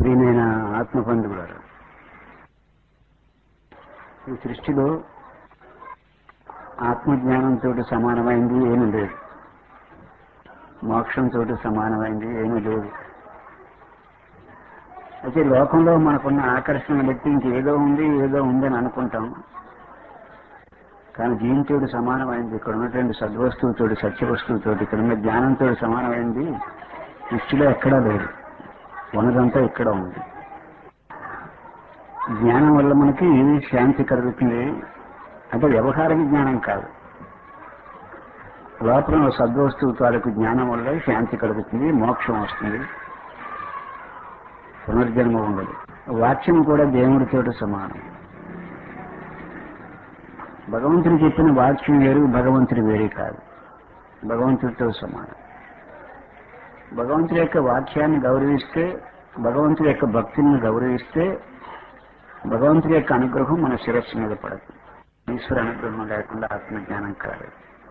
ప్రియమైన ఆత్మబంధువులారు ఈ సృష్టిలో ఆత్మజ్ఞానంతో సమానమైంది ఏమీ లేదు మోక్షంతో సమానమైంది ఏమీ లేదు అయితే లోకంలో మనకున్న ఆకర్షణ బట్టి ఇంకేదో ఉంది ఏదో ఉందని అనుకుంటాం కానీ దీనితోటి సమానమైంది ఇక్కడ ఉన్నటువంటి సద్వస్తువుతోటి సత్య వస్తువుతోటి ఇక్కడ ఉన్న జ్ఞానంతో సమానమైంది సృష్టిలో ఎక్కడా లేదు ఉన్నదంతా ఇక్కడ ఉంది జ్ఞానం వల్ల మనకి శాంతి కలుగుతుంది అంటే వ్యవహారిక జ్ఞానం కాదు లోపల సద్వస్తువు తాలూకు జ్ఞానం వల్ల శాంతి కలుగుతుంది మోక్షం వస్తుంది పునర్జన్మ ఉండదు వాక్యం కూడా దేవుడితోటి సమానం భగవంతుడు చెప్పిన వాక్యం వేరు భగవంతుడి వేరే కాదు భగవంతుడితో సమానం భగవంతుడి యొక్క వాక్యాన్ని గౌరవిస్తే భగవంతుడి యొక్క భక్తిని గౌరవిస్తే భగవంతుడి యొక్క అనుగ్రహం మన శిరస్సు మీద పడదు ఈశ్వర అనుగ్రహం లేకుండా ఆత్మజ్ఞానం కాదు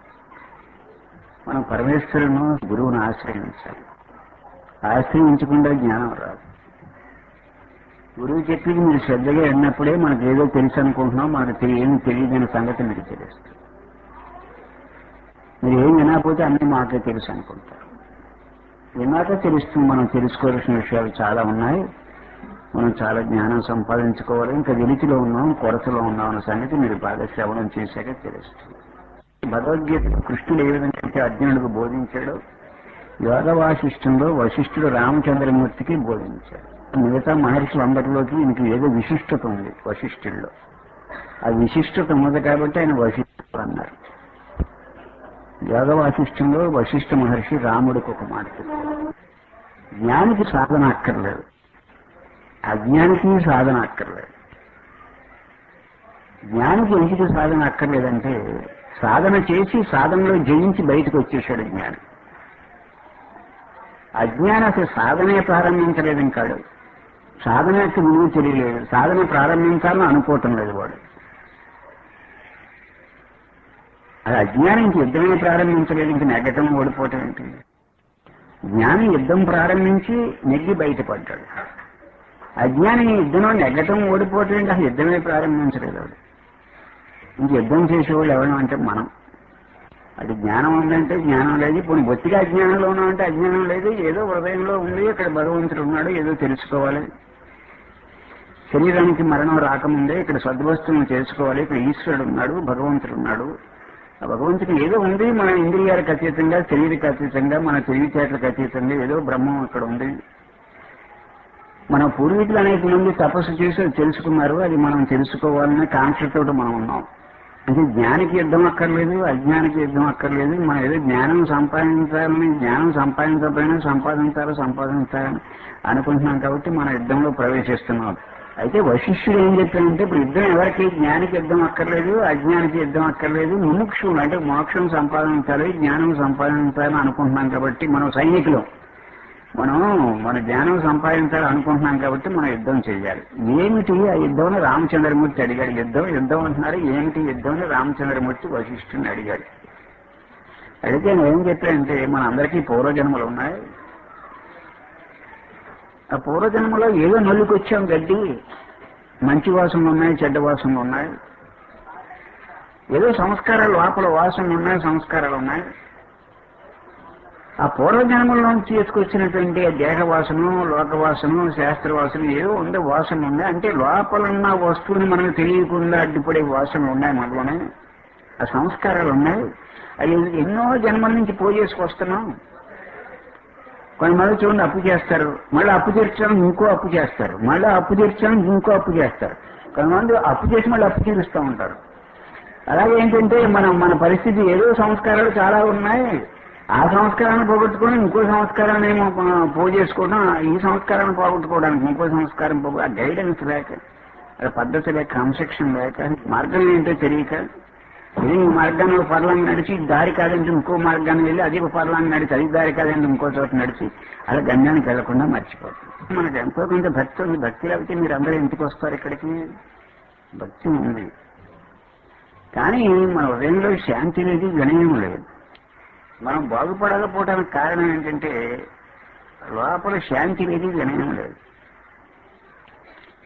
మనం పరమేశ్వరును గురువును ఆశ్రయించాలి ఆశ్రయించకుండా జ్ఞానం రాదు గురువు చెప్పింది మీరు శ్రద్ధగా విన్నప్పుడే మనకు ఏదో తెలుసు అనుకుంటున్నాం మనకు తెలి- ఏమి తెలియదనే సంగతి మీకు తెలుస్తుంది మీరు ఏం వినకపోతే అన్నీ మాకే తెలుసు అనుకుంటారు విన్నాక తెలుస్తుంది మనం తెలుసుకోవాల్సిన విషయాలు చాలా ఉన్నాయి మనం చాలా జ్ఞానం సంపాదించుకోవాలి ఇంకా వెలితిలో ఉన్నాం కొరతలో ఉన్నాం అన్న సంగతి మీరు బాగా శ్రవణం చేశాక తెలుస్తుంది భగవద్గీత కృష్ణుడు ఏ విధంగా అయితే అర్జునుడికి బోధించాడో యోగ వాసిష్టంలో వశిష్ఠుడు రామచంద్రమూర్తికి బోధించాడు మిగతా మహర్షులందరిలోకి ఈయనకి ఏదో విశిష్టత ఉంది వశిష్ఠుల్లో ఆ విశిష్టత ఉన్నది కాబట్టి ఆయన వశిష్ఠుడు అన్నారు యోగ వాసిష్టంలో వశిష్ఠ మహర్షి రాముడికి ఒక మాట చెప్పారు జ్ఞానికి సాధన అక్కర్లేదు అజ్ఞానికి సాధన అక్కర్లేదు జ్ఞానికి ఎందుకు సాధన అక్కర్లేదంటే సాధన చేసి సాధనలో జయించి బయటకు వచ్చేసాడు జ్ఞాని అజ్ఞానం అసలు సాధనే ప్రారంభించలేదు ఇంకాడు సాధన యొక్క విలువ తెలియలేదు సాధన ప్రారంభించాలని అనుకోవటం లేదు వాడు అది అజ్ఞానం ఇంక యుద్ధమే ప్రారంభించలేదు ఇంక నెగ్గటం ఓడిపోవటం ఏంటి జ్ఞాని యుద్ధం ప్రారంభించి నెగ్గి బయటపడ్డాడు అజ్ఞాని యుద్ధంలో నెగ్గటం ఓడిపోవటం ఏంటి అసలు యుద్ధమే ప్రారంభించలేదు వాడు ఇంక యుద్ధం చేసేవాళ్ళు ఎవరు అంటే మనం అది జ్ఞానం ఉందంటే జ్ఞానం లేదు ఇప్పుడు బొత్తిగా అజ్ఞానంలో ఉన్నామంటే అజ్ఞానం లేదు ఏదో హృదయంలో ఉంది ఇక్కడ భగవంతుడు ఉన్నాడు ఏదో తెలుసుకోవాలి శరీరానికి మరణం రాకముందే ఇక్కడ సద్వస్తువును తెలుసుకోవాలి ఇక్కడ ఈశ్వరుడు ఉన్నాడు భగవంతుడు ఉన్నాడు ఆ భగవంతుడు ఏదో ఉంది మన ఇంద్రియాలకు అతీతంగా శరీరకు అతీతంగా మన తెలివితేటలకు అతీతంగా ఏదో బ్రహ్మం ఇక్కడ ఉంది మన పూర్వీకులు అనేక మంది తపస్సు చేసి అది తెలుసుకున్నారు అది మనం తెలుసుకోవాలనే కాంక్షతో మనం ఉన్నాం అంటే జ్ఞానికి యుద్ధం అక్కర్లేదు అజ్ఞానికి యుద్ధం అక్కర్లేదు మనం ఏదో జ్ఞానం సంపాదించాలని జ్ఞానం సంపాదించకపోయినా సంపాదించాలి సంపాదించాలని అనుకుంటున్నాం కాబట్టి మన యుద్ధంలో ప్రవేశిస్తున్నాం అయితే వశిష్ఠుడు ఏం చెప్పాడంటే ఇప్పుడు యుద్ధం ఎవరికి జ్ఞానికి యుద్ధం అక్కర్లేదు అజ్ఞానికి యుద్ధం అక్కర్లేదు ముముక్షుడు అంటే మోక్షం సంపాదించాలి జ్ఞానం సంపాదించాలని అనుకుంటున్నాం కాబట్టి మనం సైనికులు మనం మన జ్ఞానం సంపాదించాలి అనుకుంటున్నాం కాబట్టి మనం యుద్ధం చేయాలి ఏమిటి ఆ యుద్ధం రామచంద్రమూర్తి అడిగాడు యుద్ధం యుద్ధం అంటున్నారు ఏమిటి యుద్ధం అని రామచంద్రమూర్తి వశిష్ఠుని అడిగాడు అడిగితే నేను ఏం చెప్పానంటే మన అందరికీ పూర్వజన్మలు ఉన్నాయి ఆ పూర్వజన్మలో ఏదో నల్లుకొచ్చాం గడ్డి మంచి వాసనలు ఉన్నాయి చెడ్డ వాసనలు ఉన్నాయి ఏదో సంస్కారాలు లోపల వాసనలు ఉన్నాయి సంస్కారాలు ఉన్నాయి ఆ పూర్వజన్మలోంచి తీసుకొచ్చినటువంటి ఆ దేహవాసన లోకవాసన శాస్త్రవాసన ఏదో ఉండే వాసన ఉంది అంటే లోపల ఉన్న వస్తువుని మనకు తెలియకుండా అడ్డుపడే వాసనలు ఉన్నాయి మనలోనే ఆ సంస్కారాలు ఉన్నాయి అవి ఎన్నో జన్మల నుంచి పోజేసుకొస్తున్నాం కొంతమంది చూడండి అప్పు చేస్తారు మళ్ళీ అప్పు తీర్చడానికి ఇంకో అప్పు చేస్తారు మళ్ళీ అప్పు తీర్చడానికి ఇంకో అప్పు చేస్తారు కొంతమంది అప్పు చేసి మళ్ళీ అప్పు తీరుస్తూ ఉంటారు అలాగే ఏంటంటే మనం మన పరిస్థితి ఏదో సంస్కారాలు చాలా ఉన్నాయి ఆ సంస్కారాన్ని పోగొట్టుకొని ఇంకో సంస్కారాన్ని ఏమో పోగు చేసుకోవడం ఈ సంస్కారాన్ని పోగొట్టుకోవడానికి ఇంకో సంస్కారం పోగొ ఆ గైడెన్స్ లేక ఆ పద్ధతి లేక క్రమశిక్షణ లేక మార్గం ఏంటో తెలియక ఇది ఈ మార్గాన్ని పర్లాన్ని నడిచి ఈ దారి కాదంటే ఇంకో మార్గాన్ని వెళ్ళి అది ఒక పర్లాన్ని నడిచి అది దారి కాదంటే ఇంకో చోట నడిచి అలా గమ్యానికి వెళ్లకుండా మర్చిపోతుంది మనకు ఎంతో కొంత భక్తి ఉంది భక్తి లేకపోతే మీరు అందరూ ఎందుకు వస్తారు ఇక్కడికి భక్తి ఉంది కానీ మన హృదయంలో శాంతి లేదు వినయం లేదు మనం బాగుపడకపోవడానికి కారణం ఏంటంటే లోపల శాంతి లేదు వినయం లేదు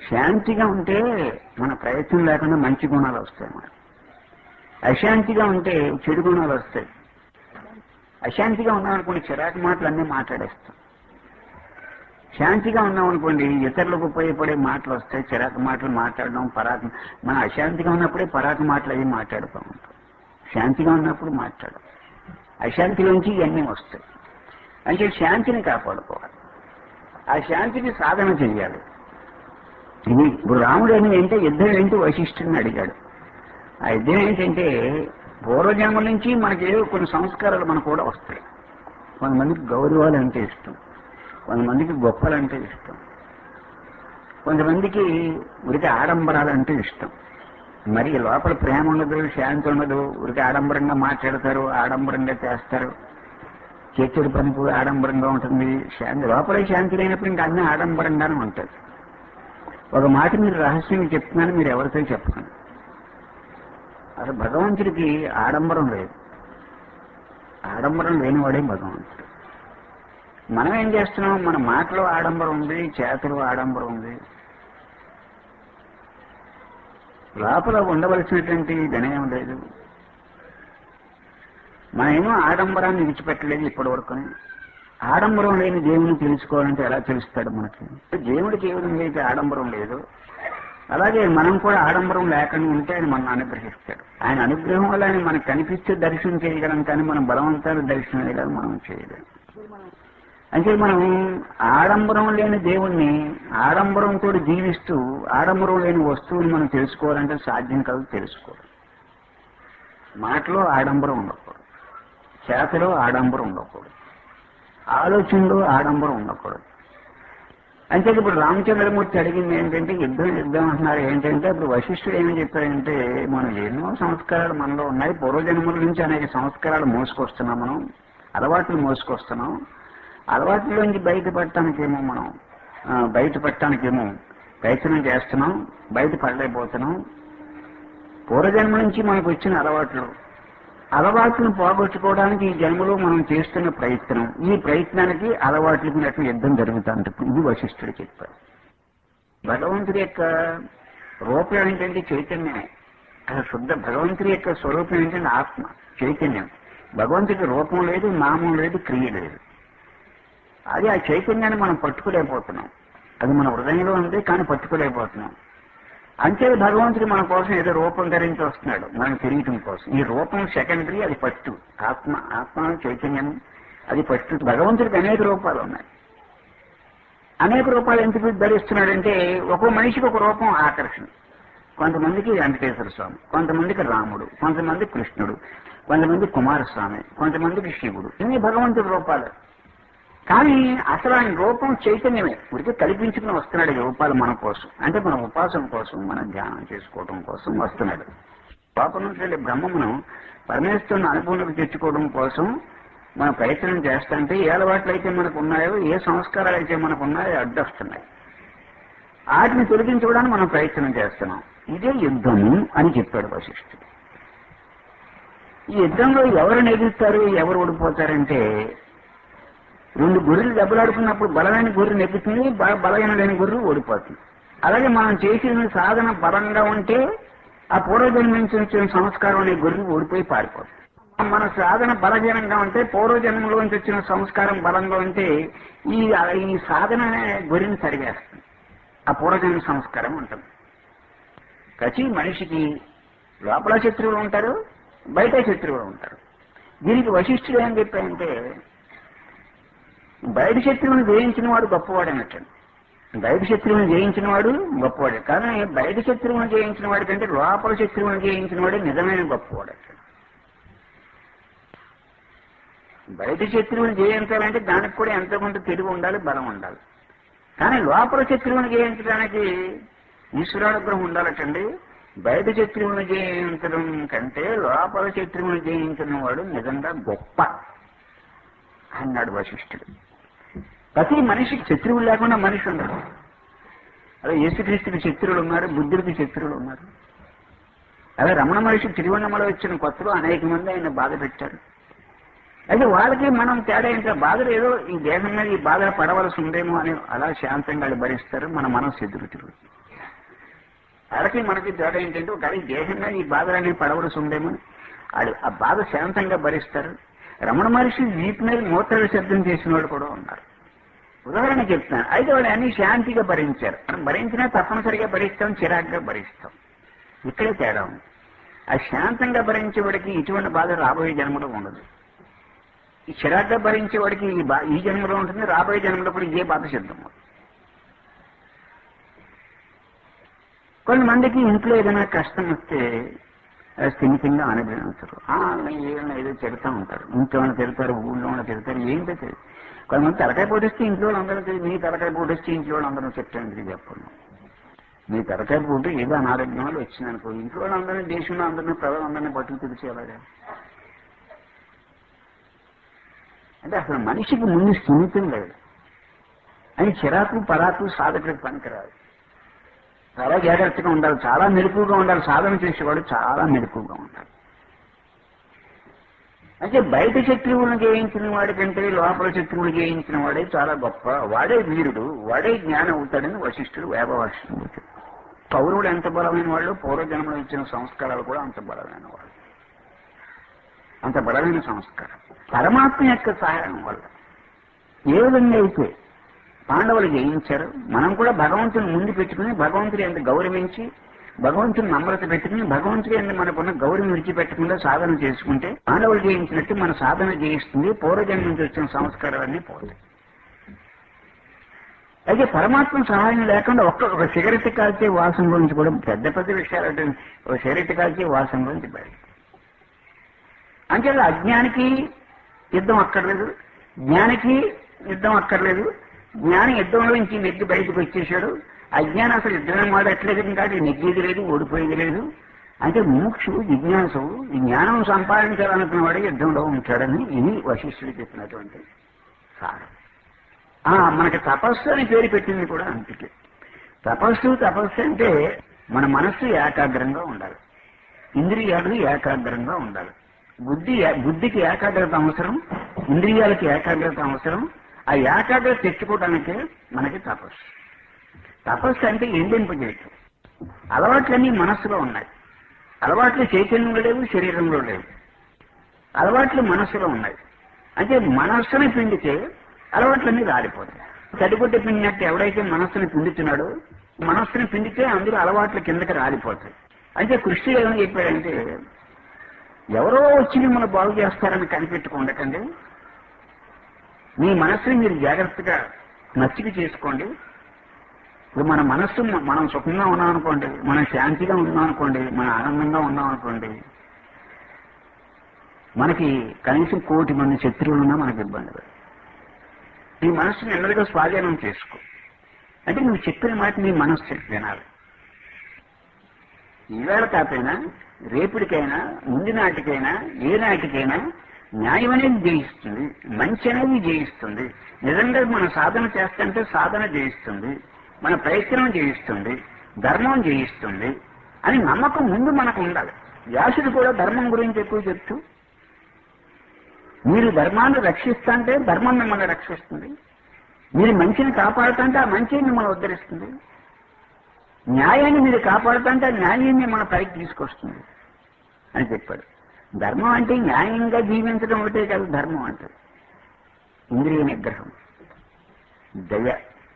శాంతిగా ఉంటే మన ప్రయత్నం లేకుండా మంచి గుణాలు వస్తాయి మనకి అశాంతిగా ఉంటే చెడు గుణాలు వస్తాయి అశాంతిగా ఉన్నామనుకోండి చిరాకు మాటలు అన్నీ మాట్లాడేస్తాం శాంతిగా ఉన్నామనుకోండి ఇతరులకు ఉపయోగపడే మాటలు వస్తాయి చిరాకు మాటలు మాట్లాడడం పరాకు మన అశాంతిగా ఉన్నప్పుడే పరాకు మాటలు అవి మాట్లాడుతూ ఉంటాం శాంతిగా ఉన్నప్పుడు మాట్లాడం అశాంతిలోంచి ఇవన్నీ వస్తాయి అంటే శాంతిని కాపాడుకోవాలి ఆ శాంతికి సాధన చెయ్యాలి ఇది ఇప్పుడు రాముడు అని ఏంటంటే యుద్ధం ఏంటి వశిష్ఠుని అడిగాడు ఆ యుద్ధం ఏంటంటే పూర్వజన్మ నుంచి మనకి ఏదో కొన్ని సంస్కారాలు మనకు కూడా వస్తాయి కొంతమందికి గౌరవాలు అంటే ఇష్టం కొంతమందికి గొప్పలు అంటే ఇష్టం కొంతమందికి ఉరికి ఆడంబరాలు అంటే ఇష్టం మరి లోపల ప్రేమ ఉండదు శాంతి ఉండదు ఉరికి ఆడంబరంగా మాట్లాడతారు ఆడంబరంగా చేస్తారు చేతుడి పనిపు ఆడంబరంగా ఉంటుంది శాంతి లోపల శాంతి లేనప్పుడు ఇంకా అన్ని ఆడంబరంగానే ఉంటుంది ఒక మాట మీరు రహస్యంగా చెప్తున్నాను మీరు ఎవరితో చెప్పకండి అసలు భగవంతుడికి ఆడంబరం లేదు ఆడంబరం లేనివాడే భగవంతుడు మనం ఏం చేస్తున్నాం మన మాటలో ఆడంబరం ఉంది చేతలో ఆడంబరం ఉంది లోపల ఉండవలసినటువంటి వినయం లేదు మనమేమో ఆడంబరాన్ని విడిచిపెట్టలేదు ఇప్పటి వరకు ఆడంబరం లేని దేవుని తెలుసుకోవాలంటే ఎలా తెలుస్తాడు మనకి దేవుడికి ఏ విధంగా అయితే ఆడంబరం లేదు అలాగే మనం కూడా ఆడంబరం లేకుండా ఉంటే ఆయన మనం అనుగ్రహిస్తాడు ఆయన అనుగ్రహం వల్ల ఆయన మనకు కనిపిస్తే దర్శనం చేయగలం కానీ మనం బలవంతాలు దర్శనం చేయగలం మనం చేయలేం అంటే మనం ఆడంబరం లేని దేవుణ్ణి ఆడంబరంతో జీవిస్తూ ఆడంబరం లేని వస్తువుని మనం తెలుసుకోవాలంటే సాధ్యం కాదు తెలుసుకోవాలి మాటలో ఆడంబరం ఉండకూడదు చేతలో ఆడంబరం ఉండకూడదు ఆలోచనలో ఆడంబరం ఉండకూడదు అంటే ఇప్పుడు రామచంద్రమూర్తి అడిగింది ఏంటంటే యుద్ధం యుద్ధం అంటున్నారు ఏంటంటే ఇప్పుడు వశిష్ఠుడు ఏమని చెప్పారంటే మనం ఎన్నో సంస్కారాలు మనలో ఉన్నాయి పూర్వజన్మల నుంచి అనేక సంస్కారాలు మోసుకొస్తున్నాం మనం అలవాట్లు మోసుకొస్తున్నాం అలవాట్లోంచి బయటపడటానికేమో మనం ఆ, బయటపడటానికేమో ప్రయత్నం చేస్తున్నాం బయటపడలేకపోతున్నాం పూర్వజన్మ నుంచి మనకు వచ్చిన అలవాట్లు అలవాట్లను పోగొట్టుకోవడానికి ఈ జన్మలో మనం చేస్తున్న ప్రయత్నం ఈ ప్రయత్నానికి అలవాట్లకు నట్టు యుద్ధం జరుగుతుంది ఇది వశిష్ఠుడు చెప్పారు భగవంతుడి యొక్క రూపం ఏంటంటే చైతన్యమే అసలు శుద్ధ భగవంతుడి యొక్క స్వరూపం ఏంటంటే ఆత్మ చైతన్యం భగవంతుడికి రూపం లేదు నామం లేదు క్రియ లేదు అది ఆ చైతన్యాన్ని మనం పట్టుకోలేకపోతున్నాం అది మన హృదయంలో ఉంది కానీ పట్టుకోలేకపోతున్నాం అంతే భగవంతుడు మన కోసం ఏదో రూపం ధరించి వస్తున్నాడు మనం తెలియటం కోసం ఈ రూపం సెకండరీ అది పట్టు ఆత్మ ఆత్మ చైతన్యం అది పట్టు భగవంతుడికి అనేక రూపాలు ఉన్నాయి అనేక రూపాలు ఎందుకు ధరిస్తున్నాడంటే ఒక్కో మనిషికి ఒక రూపం ఆకర్షణ కొంతమందికి వెంకటేశ్వర స్వామి కొంతమందికి రాముడు కొంతమంది కృష్ణుడు కొంతమంది కుమారస్వామి కొంతమందికి శివుడు ఇన్ని భగవంతుడి రూపాలు కానీ అసలు ఆయన రూపం చైతన్యమే ఉడికి కల్పించుకుని వస్తున్నాడు ఈ రూపాలు మన కోసం అంటే మన ఉపాసన కోసం మన ధ్యానం చేసుకోవడం కోసం వస్తున్నాడు పాపం నుంచి వెళ్ళే బ్రహ్మమును పరమేశ్వరుని అనుభవంలోకి తెచ్చుకోవడం కోసం మన ప్రయత్నం చేస్తుంటే ఏ అలవాట్లు అయితే మనకు ఉన్నాయో ఏ సంస్కారాలు అయితే మనకు ఉన్నాయో అడ్డొస్తున్నాయి వాటిని తొలగించుకోవడానికి మనం ప్రయత్నం చేస్తున్నాం ఇదే యుద్ధము అని చెప్పాడు వశిష్ఠుడు ఈ యుద్ధంలో ఎవరు నెగ్గుతారు ఎవరు ఓడిపోతారంటే రెండు గొర్రెలు దెబ్బలాడుకున్నప్పుడు బలమైన గొర్రె నెగ్గుతుంది బ- బలమైన లేని గొర్రె ఓడిపోతుంది అలాగే మనం చేసిన సాధన బలంగా ఉంటే ఆ పూర్వజన్మ నుంచి వచ్చిన సంస్కారం అనే గొర్రె ఓడిపోయి పారిపోతుంది మన సాధన బలహీనంగా ఉంటే పూర్వజన్మలోంచి వచ్చిన సంస్కారం బలంగా ఉంటే ఈ ఈ సాధన అనే గొర్రెని సరిగేస్తుంది ఆ పూర్వజన్మ సంస్కారం ఉంటుంది ప్రతి మనిషికి లోపల శత్రువులు ఉంటారు బయట శత్రువులు ఉంటారు దీనికి వశిష్ఠుడు ఏం చెప్పాయంటే బయట శత్రువుని జయించిన వాడు గొప్పవాడు అన్నట్టు బయట శత్రువుని జయించిన వాడు గొప్పవాడు కానీ బయట శత్రువుని జయించిన వాడి కంటే లోపల శత్రువుని జయించిన వాడే నిజమైన గొప్పవాడు అక్కడ బయట శత్రువుని జయించాలంటే దానికి కూడా ఎంతో కొంత తెలివి ఉండాలి బలం ఉండాలి కానీ లోపల శత్రువుని జయించడానికి ఈశ్వరానుగ్రహం ఉండాలటండి బయట శత్రువుని జయించడం కంటే లోపల శత్రువుని జయించిన వాడు నిజంగా గొప్ప అన్నాడు వశిష్ఠుడు ప్రతి మనిషికి శత్రువులు లేకుండా మనిషి ఉండడు అదే యేసుక్రీస్తుకి శత్రువులు ఉన్నారు బుద్ధుడికి శత్రువులు ఉన్నారు అదే రమణ మహర్షి తిరువన్నమలో వచ్చిన కొత్తలో అనేక మంది ఆయన బాధ పెట్టారు అయితే వాళ్ళకి మనం తేడా ఏంటంటే బాధలు ఏదో ఈ దేహం మీద ఈ బాధ పడవలసి ఉందేమో అని అలా శాంతంగా వాళ్ళు భరిస్తారు మన మనసు ఎదురు తిరుగుతుంది వాళ్ళకి మనకి తేడా ఏంటంటే ఒకవేళ ఈ దేహంగా ఈ బాధలన్నీ పడవలసి ఉందేమో వాళ్ళు ఆ బాధ శాంతంగా భరిస్తారు రమణ మహర్షి వీటి మీద మూత్ర విసర్జన చేసిన వాళ్ళు కూడా ఉన్నారు ఉదాహరణ చెప్తాను అయితే వాళ్ళు అన్ని శాంతిగా భరించారు మనం భరించినా తప్పనిసరిగా భరిస్తాం చిరాగ్గా భరిస్తాం ఇక్కడే తేడా ఉంది ఆ శాంతంగా భరించేవాడికి ఇటువంటి బాధ రాబోయే జన్మలో ఉండదు ఈ చిరాగ్గా భరించేవాడికి ఈ బా ఈ జన్మలో ఉంటుంది రాబోయే జన్మలో కూడా ఇదే బాధ సిద్ధం కొంతమందికి ఇంట్లో ఏదైనా కష్టం వస్తే అది స్థిమితంగా అనుభవించరు ఆ, ఏదైనా ఏదో చెడుతూ ఉంటారు ఇంట్లో వాళ్ళు తిడతారు ఊళ్ళో వాళ్ళు తిడతారు ఏంటో తెలియదు కొంతమంది తలకాయ పోటేస్తే ఇంట్లో వాళ్ళందరూ తెలియదు మీ తలకాయ పోటేస్తే ఇంట్లో వాళ్ళందరూ చెప్తాను చెప్పండి మీ తలకాయ పోటీ ఏదో అనారోగ్యం వల్ల వచ్చిందనుకో ఇంట్లో వాళ్ళందరినీ దేశంలో అందరినీ ప్రజలందరినీ బతుకు తెలిసి అలాగా అంటే అసలు మనిషికి ముందు స్థిమితం లేదు అని చిరాకు పరాకు సాధకుడికి పనికిరాదు చాలా జాగ్రత్తగా ఉండాలి చాలా మెరుపుగా ఉండాలి సాధన చేసేవాడు చాలా మెరుపుగా ఉండాలి అయితే బయట శత్రువులను జయించిన వాడి కంటే లోపల శత్రువులు జయించిన వాడే చాలా గొప్ప వాడే వీరుడు వాడే జ్ఞానం అవుతాడని వశిష్ఠుడు వేపవశిష్ఠుడు చెప్పాడు. కౌరవులు ఎంత బలమైన వాళ్ళు పూర్వజన్మలో ఇచ్చిన సంస్కారాలు కూడా అంత బలమైన వాళ్ళు అంత బలమైన సంస్కారం పరమాత్మ యొక్క సహాయం వల్ల ఏ విధంగా అయితే పాండవులు జయించారు మనం కూడా భగవంతుని ముందు పెట్టుకుని భగవంతుని ఎంత గౌరవించి భగవంతుని నమ్రత పెట్టుకుని భగవంతుడి ఎంత మనకున్న గౌరవం విడిచిపెట్టకుండా సాధన చేసుకుంటే పాండవులు జయించినట్టు మన సాధన జయిస్తుంది పూర్వజన్మ నుంచి వచ్చిన సంస్కారాలన్నీ పోతాయి అయితే పరమాత్మ సహాయం లేకుండా ఒక్క ఒక సిగరెట్ కాల్చే వాసన గురించి కూడా పెద్ద పెద్ద విషయాలు అంటే ఒక సిగరెట్ కాల్చే వాసన గురించి బయట అంటే అజ్ఞానికి యుద్ధం అక్కర్లేదు జ్ఞానికి యుద్ధం అక్కర్లేదు జ్ఞాని యుద్ధంలో నుంచి నెగ్గి బయటకు వచ్చేసాడు అజ్ఞానం అసలు యుద్ధమే మాడట్లేదు కాబట్టి నెగ్గేది లేదు ఓడిపోయేది లేదు అంటే మోక్షు జిజ్ఞాసు ఈ జ్ఞానం సంపాదించాలనుకున్న వాడే యుద్ధంలో ఉంటాడని ఇది వశిష్ఠుడు చెప్పినటువంటి సారం ఆ, మనకి తపస్సు అని పేరు పెట్టింది కూడా అందుకే తపస్సు తపస్సు అంటే మన మనస్సు ఏకాగ్రంగా ఉండాలి ఇంద్రియాలు ఏకాగ్రంగా ఉండాలి బుద్ధి బుద్ధికి ఏకాగ్రత అవసరం ఇంద్రియాలకి ఏకాగ్రత అవసరం ఆ ఏకాగ్రత తెచ్చుకోవడానికే మనకి తపస్సు తపస్సు అంటే ఎండింపజేయటం అలవాట్లన్నీ మనస్సులో ఉన్నాయి అలవాట్లు చైతన్యంలో లేవు శరీరంలో లేవు అలవాట్లు మనస్సులో ఉన్నాయి అంటే మనస్సుని పిండితే అలవాట్లన్నీ రాలిపోతాయి తడిగుడ్డ పిండినట్టు ఎవడైతే మనస్సుని పిండుతున్నాడో మనస్సుని పిండితే అందులో అలవాట్ల కిందకి రాలిపోతాయి అంటే కృష్ణుడు ఏమని చెప్పాడంటే ఎవరో వచ్చి మిమ్మల్ని బాగు చేస్తారని కనిపెట్టుకుండకండి మీ మనస్సుని మీరు జాగ్రత్తగా నచ్చిక చేసుకోండి ఇప్పుడు మన మనస్సు మనం సుఖంగా ఉన్నాం అనుకోండి మనం శాంతిగా ఉన్నాం అనుకోండి మనం ఆనందంగా ఉన్నాం అనుకోండి మనకి కనీసం కోటి మంది శత్రువులు ఉన్నా మనకి ఇబ్బంది లేదు నీ మనస్సుని నెమ్మదిగా స్వాధీనం చేసుకో అంటే నువ్వు చెప్పిన మాట నీ మనస్సు వినాలి ఈవేళ కాకపోయినా రేపుడికైనా ముందు నాటికైనా ఏ నాటికైనా న్యాయం అనేది జయిస్తుంది మంచి అనేది జయిస్తుంది నిజంగా మన సాధన చేస్తుంటే సాధన జయిస్తుంది మన ప్రయత్నం జయిస్తుంది ధర్మం జయిస్తుంది అని నమ్మకం ముందు మనకు ఉండాలి వ్యాసుడు కూడా ధర్మం గురించి ఎక్కువ చెప్తూ మీరు ధర్మాన్ని రక్షిస్తుంటే ధర్మం మిమ్మల్ని రక్షిస్తుంది మీరు మంచిని కాపాడుతుంటే ఆ మంచి మిమ్మల్ని ఉద్ధరిస్తుంది న్యాయాన్ని మీరు కాపాడుతుంటే ఆ న్యాయం మిమ్మల్ని పైకి తీసుకొస్తుంది అని చెప్పాడు ధర్మం అంటే న్యాయంగా జీవించడం ఒకటే కాదు ధర్మం అంటే ఇంద్రియ నిగ్రహం దయ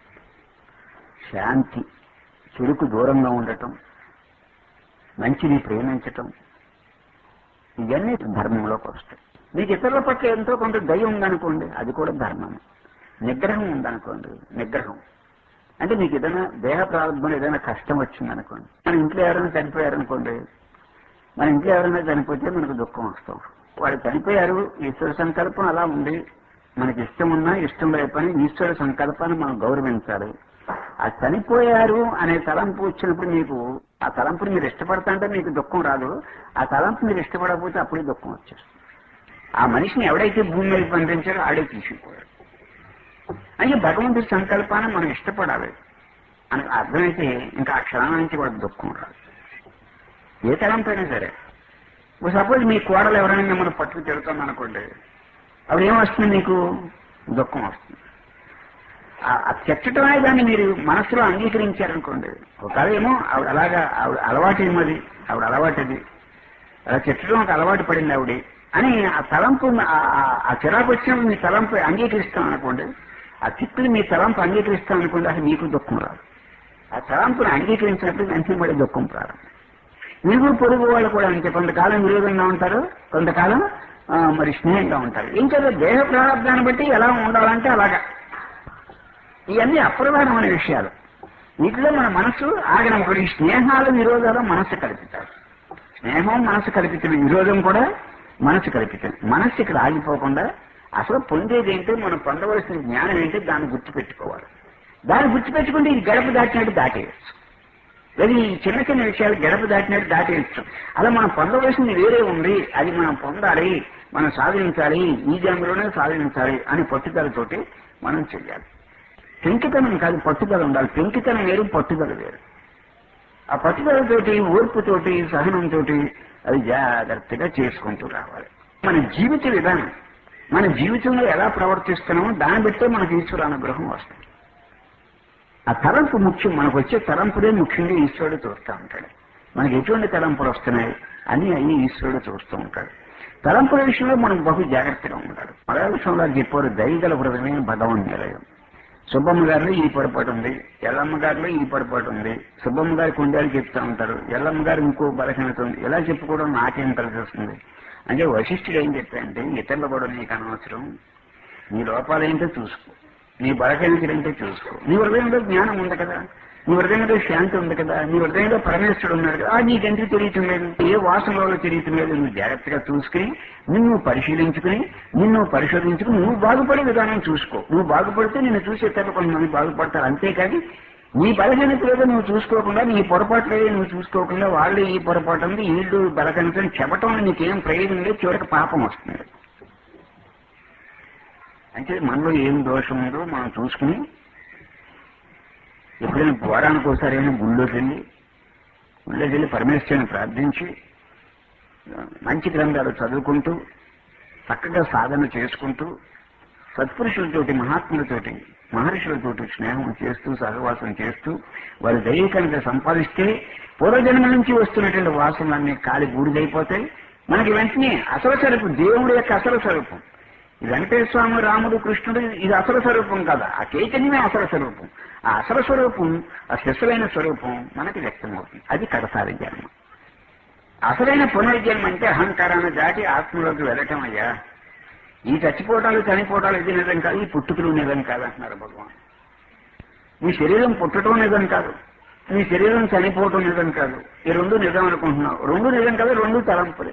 శాంతి చెడుకు దూరంగా ఉండటం మంచిని ప్రేమించటం ఇవన్నీ ధర్మంలోకి వస్తాయి మీకు ఇతరుల పట్ల ఎంతో కొంత దయ ఉందనుకోండి అది కూడా ధర్మం నిగ్రహం ఉందనుకోండి నిగ్రహం అంటే మీకు ఏదైనా దేహ ప్రారంభంలో ఏదైనా కష్టం వచ్చిందనుకోండి మన ఇంట్లో ఎవరైనా చనిపోయారనుకోండి మన ఇంట్లో ఎవరైనా చనిపోతే మనకు దుఃఖం వస్తాం వాళ్ళు చనిపోయారు ఈశ్వర సంకల్పం అలా ఉంది మనకి ఇష్టం ఉన్నా ఇష్టం లేకపోయినా ఈశ్వర సంకల్పాన్ని మనం గౌరవించాలి ఆ చనిపోయారు అనే తలంపు వచ్చినప్పుడు మీకు ఆ తలంపుని మీరు ఇష్టపడతాంటే మీకు దుఃఖం రాదు ఆ తలంపు మీరు ఇష్టపడకపోతే అప్పుడే దుఃఖం వచ్చేస్తుంది ఆ మనిషిని ఎవడైతే భూమి మీద పంపించారో ఆడే తీసుకుపోయాడు అంటే భగవంతుడి సంకల్పాన్ని మనం ఇష్టపడాలి అని అర్థమైతే ఇంకా ఆ క్షణం నుంచి వాడు దుఃఖం రాదు ఏ తలంపైనా సరే సపోజ్ మీ కోడలు ఎవరైనా మిమ్మల్ని పట్టుకు తిడుతుంది అనుకోండి అప్పుడు ఏమొస్తుంది మీకు దుఃఖం వస్తుంది ఆ- ఆ చెట్టడం అనే దాన్ని మీరు మనసులో అంగీకరించారనుకోండి ఒకవేళ ఏమో ఆవిడ అలాగా ఆవిడ అలవాటు ఏమది ఆవిడ అలవాటు అది అలా చెట్టడం ఒక అలవాటు పడింది ఆవిడ అని ఆ తలంపు ఆ- ఆ- ఆ చిరాకు వచ్చినప్పుడు మీ తలంపు అంగీకరిస్తాం అనుకోండి ఆ చిక్కుని మీ తలంపు అంగీకరిస్తాం అనుకోండి అసలు మీకు దుఃఖం రాదు ఆ తలంపుని అంగీకరించినప్పుడు వెంటనే మళ్ళీ దుఃఖం ప్రారంభం ఇరుగు పొరుగు వాళ్ళు కూడా అంతే కొంతకాలం విరోధంగా ఉంటారు కొంతకాలం ఆ, మరి స్నేహంగా ఉంటారు ఇంకా దేహ ప్రారంభాన్ని బట్టి ఎలా ఉండాలంటే అలాగా ఇవన్నీ అప్రధానమైన విషయాలు వీటిలో మన మనసు ఆగనప్పుడు ఈ స్నేహాలు విరోధాలు మనసు కల్పితారు స్నేహం మనసు కల్పితం విరోధం కూడా మనసు కల్పితం మనస్సు ఇక్కడ ఆగిపోకుండా అసలు పొందేది ఏంటో మనం పొందవలసిన జ్ఞానం ఏంటో దాన్ని గుర్తుపెట్టుకోవాలి దాన్ని గుర్తుపెట్టుకుంటే ఇది గడప దాటినట్టు దాటేయచ్చు అది ఈ చిన్న చిన్న విషయాలు గడప దాటినట్టు దాటేయచ్చు అలా మనం పొందవలసింది వేరే ఉంది అది మనం పొందాలి మనం సాధించాలి ఈ జన్మలోనే సాధించాలి అని పట్టుదలతోటి మనం చెయ్యాలి పెంకితనం కాదు పట్టుదల ఉండాలి పెంకితనం వేరు పట్టుదల వేరు ఆ పట్టుదలతోటి ఓర్పుతోటి సహనంతోటి అది జాగ్రత్తగా చేసుకుంటూ రావాలి మన జీవిత విధానం మన జీవితంలో ఎలా ప్రవర్తిస్తున్నామో దాన్ని బట్టే మనకి ఈశ్వర అనుగ్రహం వస్తుంది ఆ తలంపు ముఖ్యం మనకు వచ్చే తలంపులే ముఖ్యంగా ఈశ్వరుడు చూస్తూ ఉంటాడు మనకి ఎటువంటి తలంపులు వస్తున్నాయి అని అన్ని ఈశ్వరుడు చూస్తూ ఉంటాడు తలంపుల విషయంలో మనం బహు జాగ్రత్తగా ఉండాలి మలయాళ విషయంలో చెప్పారు దయగల హృదయమే భగవన్ నిలయం సుబ్బమ్మ గారిలో ఈ పొరపాటు ఉంది ఎల్లమ్మ గారిలో ఈ పొరపాటు ఉంది సుబ్బమ్మ గారి కొండలు చెప్తా ఉంటారు ఎల్లమ్మ గారు ఇంకో బలహీనత ఉంది ఎలా చెప్పుకోవడం నాకేం కలిసి వస్తుంది అంటే వశిష్ఠుడు ఏం చెప్పాడంటే ఇతరులు కూడా నీకు అనవసరం నీ లోపాలేంటో చూసుకో నీ బలహీనతలు ఏంటో చూసుకో నీ హృదయంలో జ్ఞానం ఉంది కదా నీ హృదయంలో శాంతి ఉంది కదా నీ హృదయంలో పరమేశ్వరుడు ఉన్నాడు కదా ఆ నీకెందుకు తెలియటం లేదు ఏ వాసనలో తెలియటం లేదు నువ్వు జాగ్రత్తగా చూసుకుని నిన్ను పరిశీలించుకుని నిన్ను పరిశోధించుకుని నువ్వు బాగుపడే విధానం చూసుకో నువ్వు బాగుపడితే నిన్ను చూసే తర్వాత కొంతమంది బాగుపడతారు అంతేకాని నీ బలహీనత లేదో నువ్వు చూసుకోకుండా నీ పొరపాటు లేదో నువ్వు చూసుకోకుండా వాళ్ళు ఈ పొరపాటు ఉంది వీళ్ళు బలహీనతని చెప్పటం వల్ల నీకేం ప్రయోజనం లేదు చివరికి పాపం వస్తుంది అంటే మనలో ఏం దోషం ఉందో మనం చూసుకుని ఎప్పుడైనా వారానికి ఒకసారి అయినా గుళ్ళోకి వెళ్ళి గుళ్ళోకి వెళ్ళి పరమేశ్వరుని ప్రార్థించి మంచి గ్రంథాలు చదువుకుంటూ చక్కగా సాధన చేసుకుంటూ సత్పురుషులతోటి మహాత్ములతోటి మహర్షులతోటి స్నేహం చేస్తూ సహవాసం చేస్తూ వారి దయ కనుక సంపాదిస్తే పూర్వజన్మ నుంచి వస్తున్నటువంటి వాసనలన్నీ కాలి బూడిదైపోతాయి మనకి వెంటనే అసలు స్వరూపం దేవుడి యొక్క అసలు స్వరూపం ఈ వెంకటేశ్వర స్వామి రాముడు కృష్ణుడు ఇది అసలు స్వరూపం కాదు ఆ చైతన్యమే అసలు స్వరూపం ఆ అసలు స్వరూపం ఆ శిశులైన స్వరూపం మనకి వ్యక్తమవుతుంది అది కడసారి జన్మ అసలైన పునర్జన్మ అంటే అహంకారాన్ని దాటి ఆత్మలోకి వెళ్ళటం అయ్యా ఈ చచ్చిపోవటాలు చనిపోవటాలు ఇది నిజం కాదు ఈ పుట్టుకలు నిజం కాదు అంటున్నారు భగవాన్ నీ శరీరం పుట్టడం నిజం కాదు నీ శరీరం చనిపోవటం నిజం కాదు ఈ రెండు నిజం అనుకుంటున్నావు రెండు నిజం కాదు రెండు తలంపులే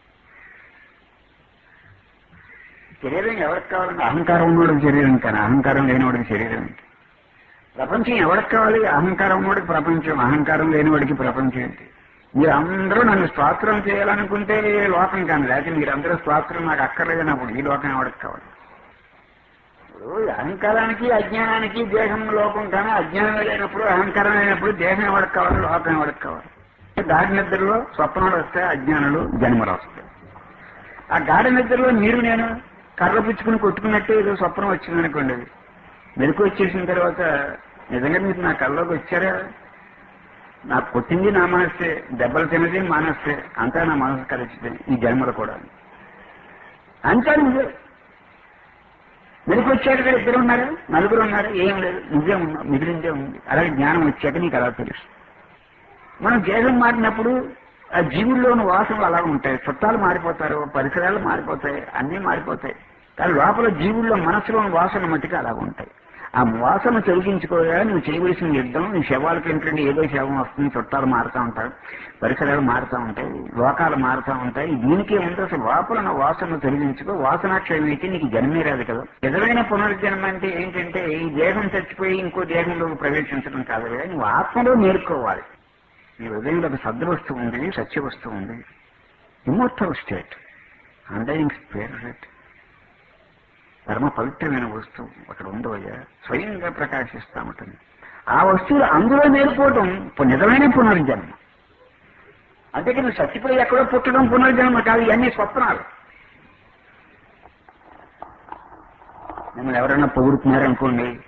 శరీరం ఎవరికి కావాలంటే అహంకారం ఉన్నవాడికి శరీరం కానీ అహంకారం లేనివాడికి శరీరం ఏంటి ప్రపంచం ఎవరికి కావాలి అహంకారం ఉన్నవాడికి ప్రపంచం అహంకారం లేనివాడికి ప్రపంచం ఏంటి మీరు అందరూ నన్ను స్వాత్రం చేయాలనుకుంటే లోకం కానీ లేకపోతే మీరందరూ స్వాత్రం నాకు అక్కర్లేదన్నప్పుడు ఈ లోకం ఎవరికి కావాలి ఇప్పుడు అహంకారానికి అజ్ఞానానికి దేహం లోకం కానీ అజ్ఞానం లేనప్పుడు అహంకారం లేనప్పుడు దేహం ఎవరికి కావాలి లోకం ఎవరికి కావాలి గాఢ నిద్రలో స్వప్నాలు వస్తాయి అజ్ఞానులు జన్మలు వస్తాయి ఆ గాఢ నిద్రలో మీరు నేను కర్ర పుచ్చుకుని కొట్టుకున్నట్టే ఏదో స్వప్నం వచ్చిందనుకోండి మెలకు వచ్చేసిన తర్వాత నిజంగా మీరు నా కళ్ళలోకి వచ్చారా నాకు కొట్టింది నా మనస్సే దెబ్బలు తినది మనస్సే అంతా నా మనసు కలిసింది ఈ జన్మలు కూడా అంతా నువ్వే మెలకు వచ్చాక ఇక్కడ ఇద్దరు ఉన్నారు నలుగురు ఉన్నారు ఏం లేదు నువ్వే ఉన్నావు మిగిలిందే ఉంది అలాగే జ్ఞానం వచ్చాక నీకు అలా తెలుసు మనం దేహం మారినప్పుడు ఆ జీవుల్లోని వాసనలు అలా ఉంటాయి చుట్టాలు మారిపోతారు పరిసరాలు మారిపోతాయి అన్నీ మారిపోతాయి కానీ లోపల జీవుల్లో మనసులోని వాసన మట్టుకు అలా ఉంటాయి ఆ వాసన తొలగించుకోగా నువ్వు చేయవలసిన యుద్ధం నీ శవాలకి ఏంటంటే ఏదో శవం వస్తుంది చుట్టాలు మారుతూ ఉంటారు పరిసరాలు మారుతూ ఉంటాయి లోకాలు మారుతూ ఉంటాయి దీనికి ఉంది అసలు లోపల ఉన్న వాసన తొలగించుకో వాసనాక్షయం అయితే నీకు జన్మే రాదు కదా నిజమైన పునర్జన్మ అంటే ఏంటంటే ఈ దేహం చచ్చిపోయి ఇంకో దేహంలోకి ప్రవేశించడం కాదు కదా నువ్వు ఆత్మలో నేర్చుకోవాలి నీ హృదయంలో ఒక సద్వస్తువు ఉంది సత్య వస్తువు ఉంది ఇమోర్టల్ స్టేట్ అండరింగ్ స్పిరిట్ పరమ పవిత్రమైన వస్తువు అక్కడ ఉందో అయ్యా స్వయంగా ప్రకాశిస్తా ఉంటుంది ఆ వస్తువులు అందులో నేర్పోవటం పు- నిజమైన పునర్జన్మ అందుకే నువ్వు చచ్చిపోయి ఎక్కడో పుట్టడం పునర్జన్మ కాదు ఇవన్నీ స్వప్నాలు మిమ్మల్ని ఎవరైనా పొగుడుతున్నారనుకోండి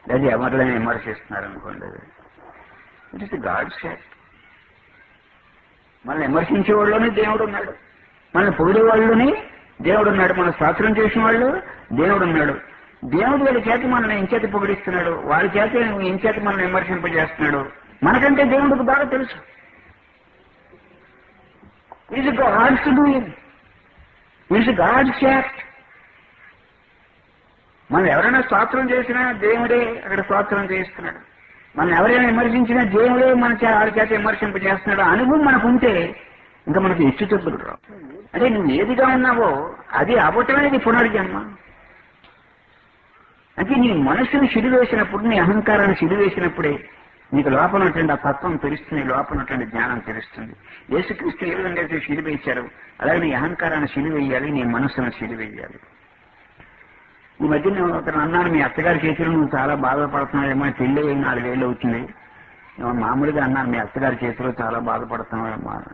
లేదా ఎవరిని విమర్శిస్తున్నారు అనుకోండి ఇట్ ఇస్ గాడ్స్ యాక్ట్ మనల్ని విమర్శించే వాళ్ళలోనే దేవుడు ఉన్నాడు మనల్ని పొగిడే వాళ్ళలోనే దేవుడు ఉన్నాడు మన శాస్త్రం చేసిన వాళ్ళు దేవుడు ఉన్నాడు దేవుడు వాళ్ళ చేత మనల్ని ఎంచేత పొగిడిస్తున్నాడు వాళ్ళ చేత ఎంచేత మనల్ని విమర్శింపజేస్తున్నాడు మనకంటే దేవుడికి బాగా తెలుసు is God's doing is God's act మనం ఎవరైనా స్తోత్రం చేసినా దేవుడే అక్కడ స్తోత్రం చేస్తున్నాడు మనం ఎవరైనా విమర్శించినా దేవుడే మన చే- వారి చేత విమర్శింప చేస్తున్నాడు అనుభవం మనకు ఉంటే ఇంకా మనకు హెచ్చు చెప్పులు రావు అంటే నువ్వు ఏదిగా ఉన్నావో అది అవ్వటమే నీ పునర్జన్మ అంటే నీ మనసుని సిడివేసినప్పుడు నీ అహంకారాన్ని సిడివేసినప్పుడే నీకు లోపల ఉన్నటువంటి ఆ తత్వం తెలుస్తుంది లోపల ఉన్నటువంటి జ్ఞానం తెలుస్తుంది యేసుక్రీస్తు ఏ విధంగా అయితే సిడివేశారు అలాగే నీ అహంకారాన్ని సిడివేయాలి నీ మనస్సును సిడివేయాలి ఈ మధ్య నేను ఒకరు అన్నాను మీ అత్తగారి చేతిలో నువ్వు చాలా బాధపడుతున్నావేమో పెళ్ళి అయి నాలుగేళ్ళు అవుతుంది నేను మామూలుగా అన్నాను మీ అత్తగారి చేతిలో చాలా బాధపడుతున్నావేమో అని.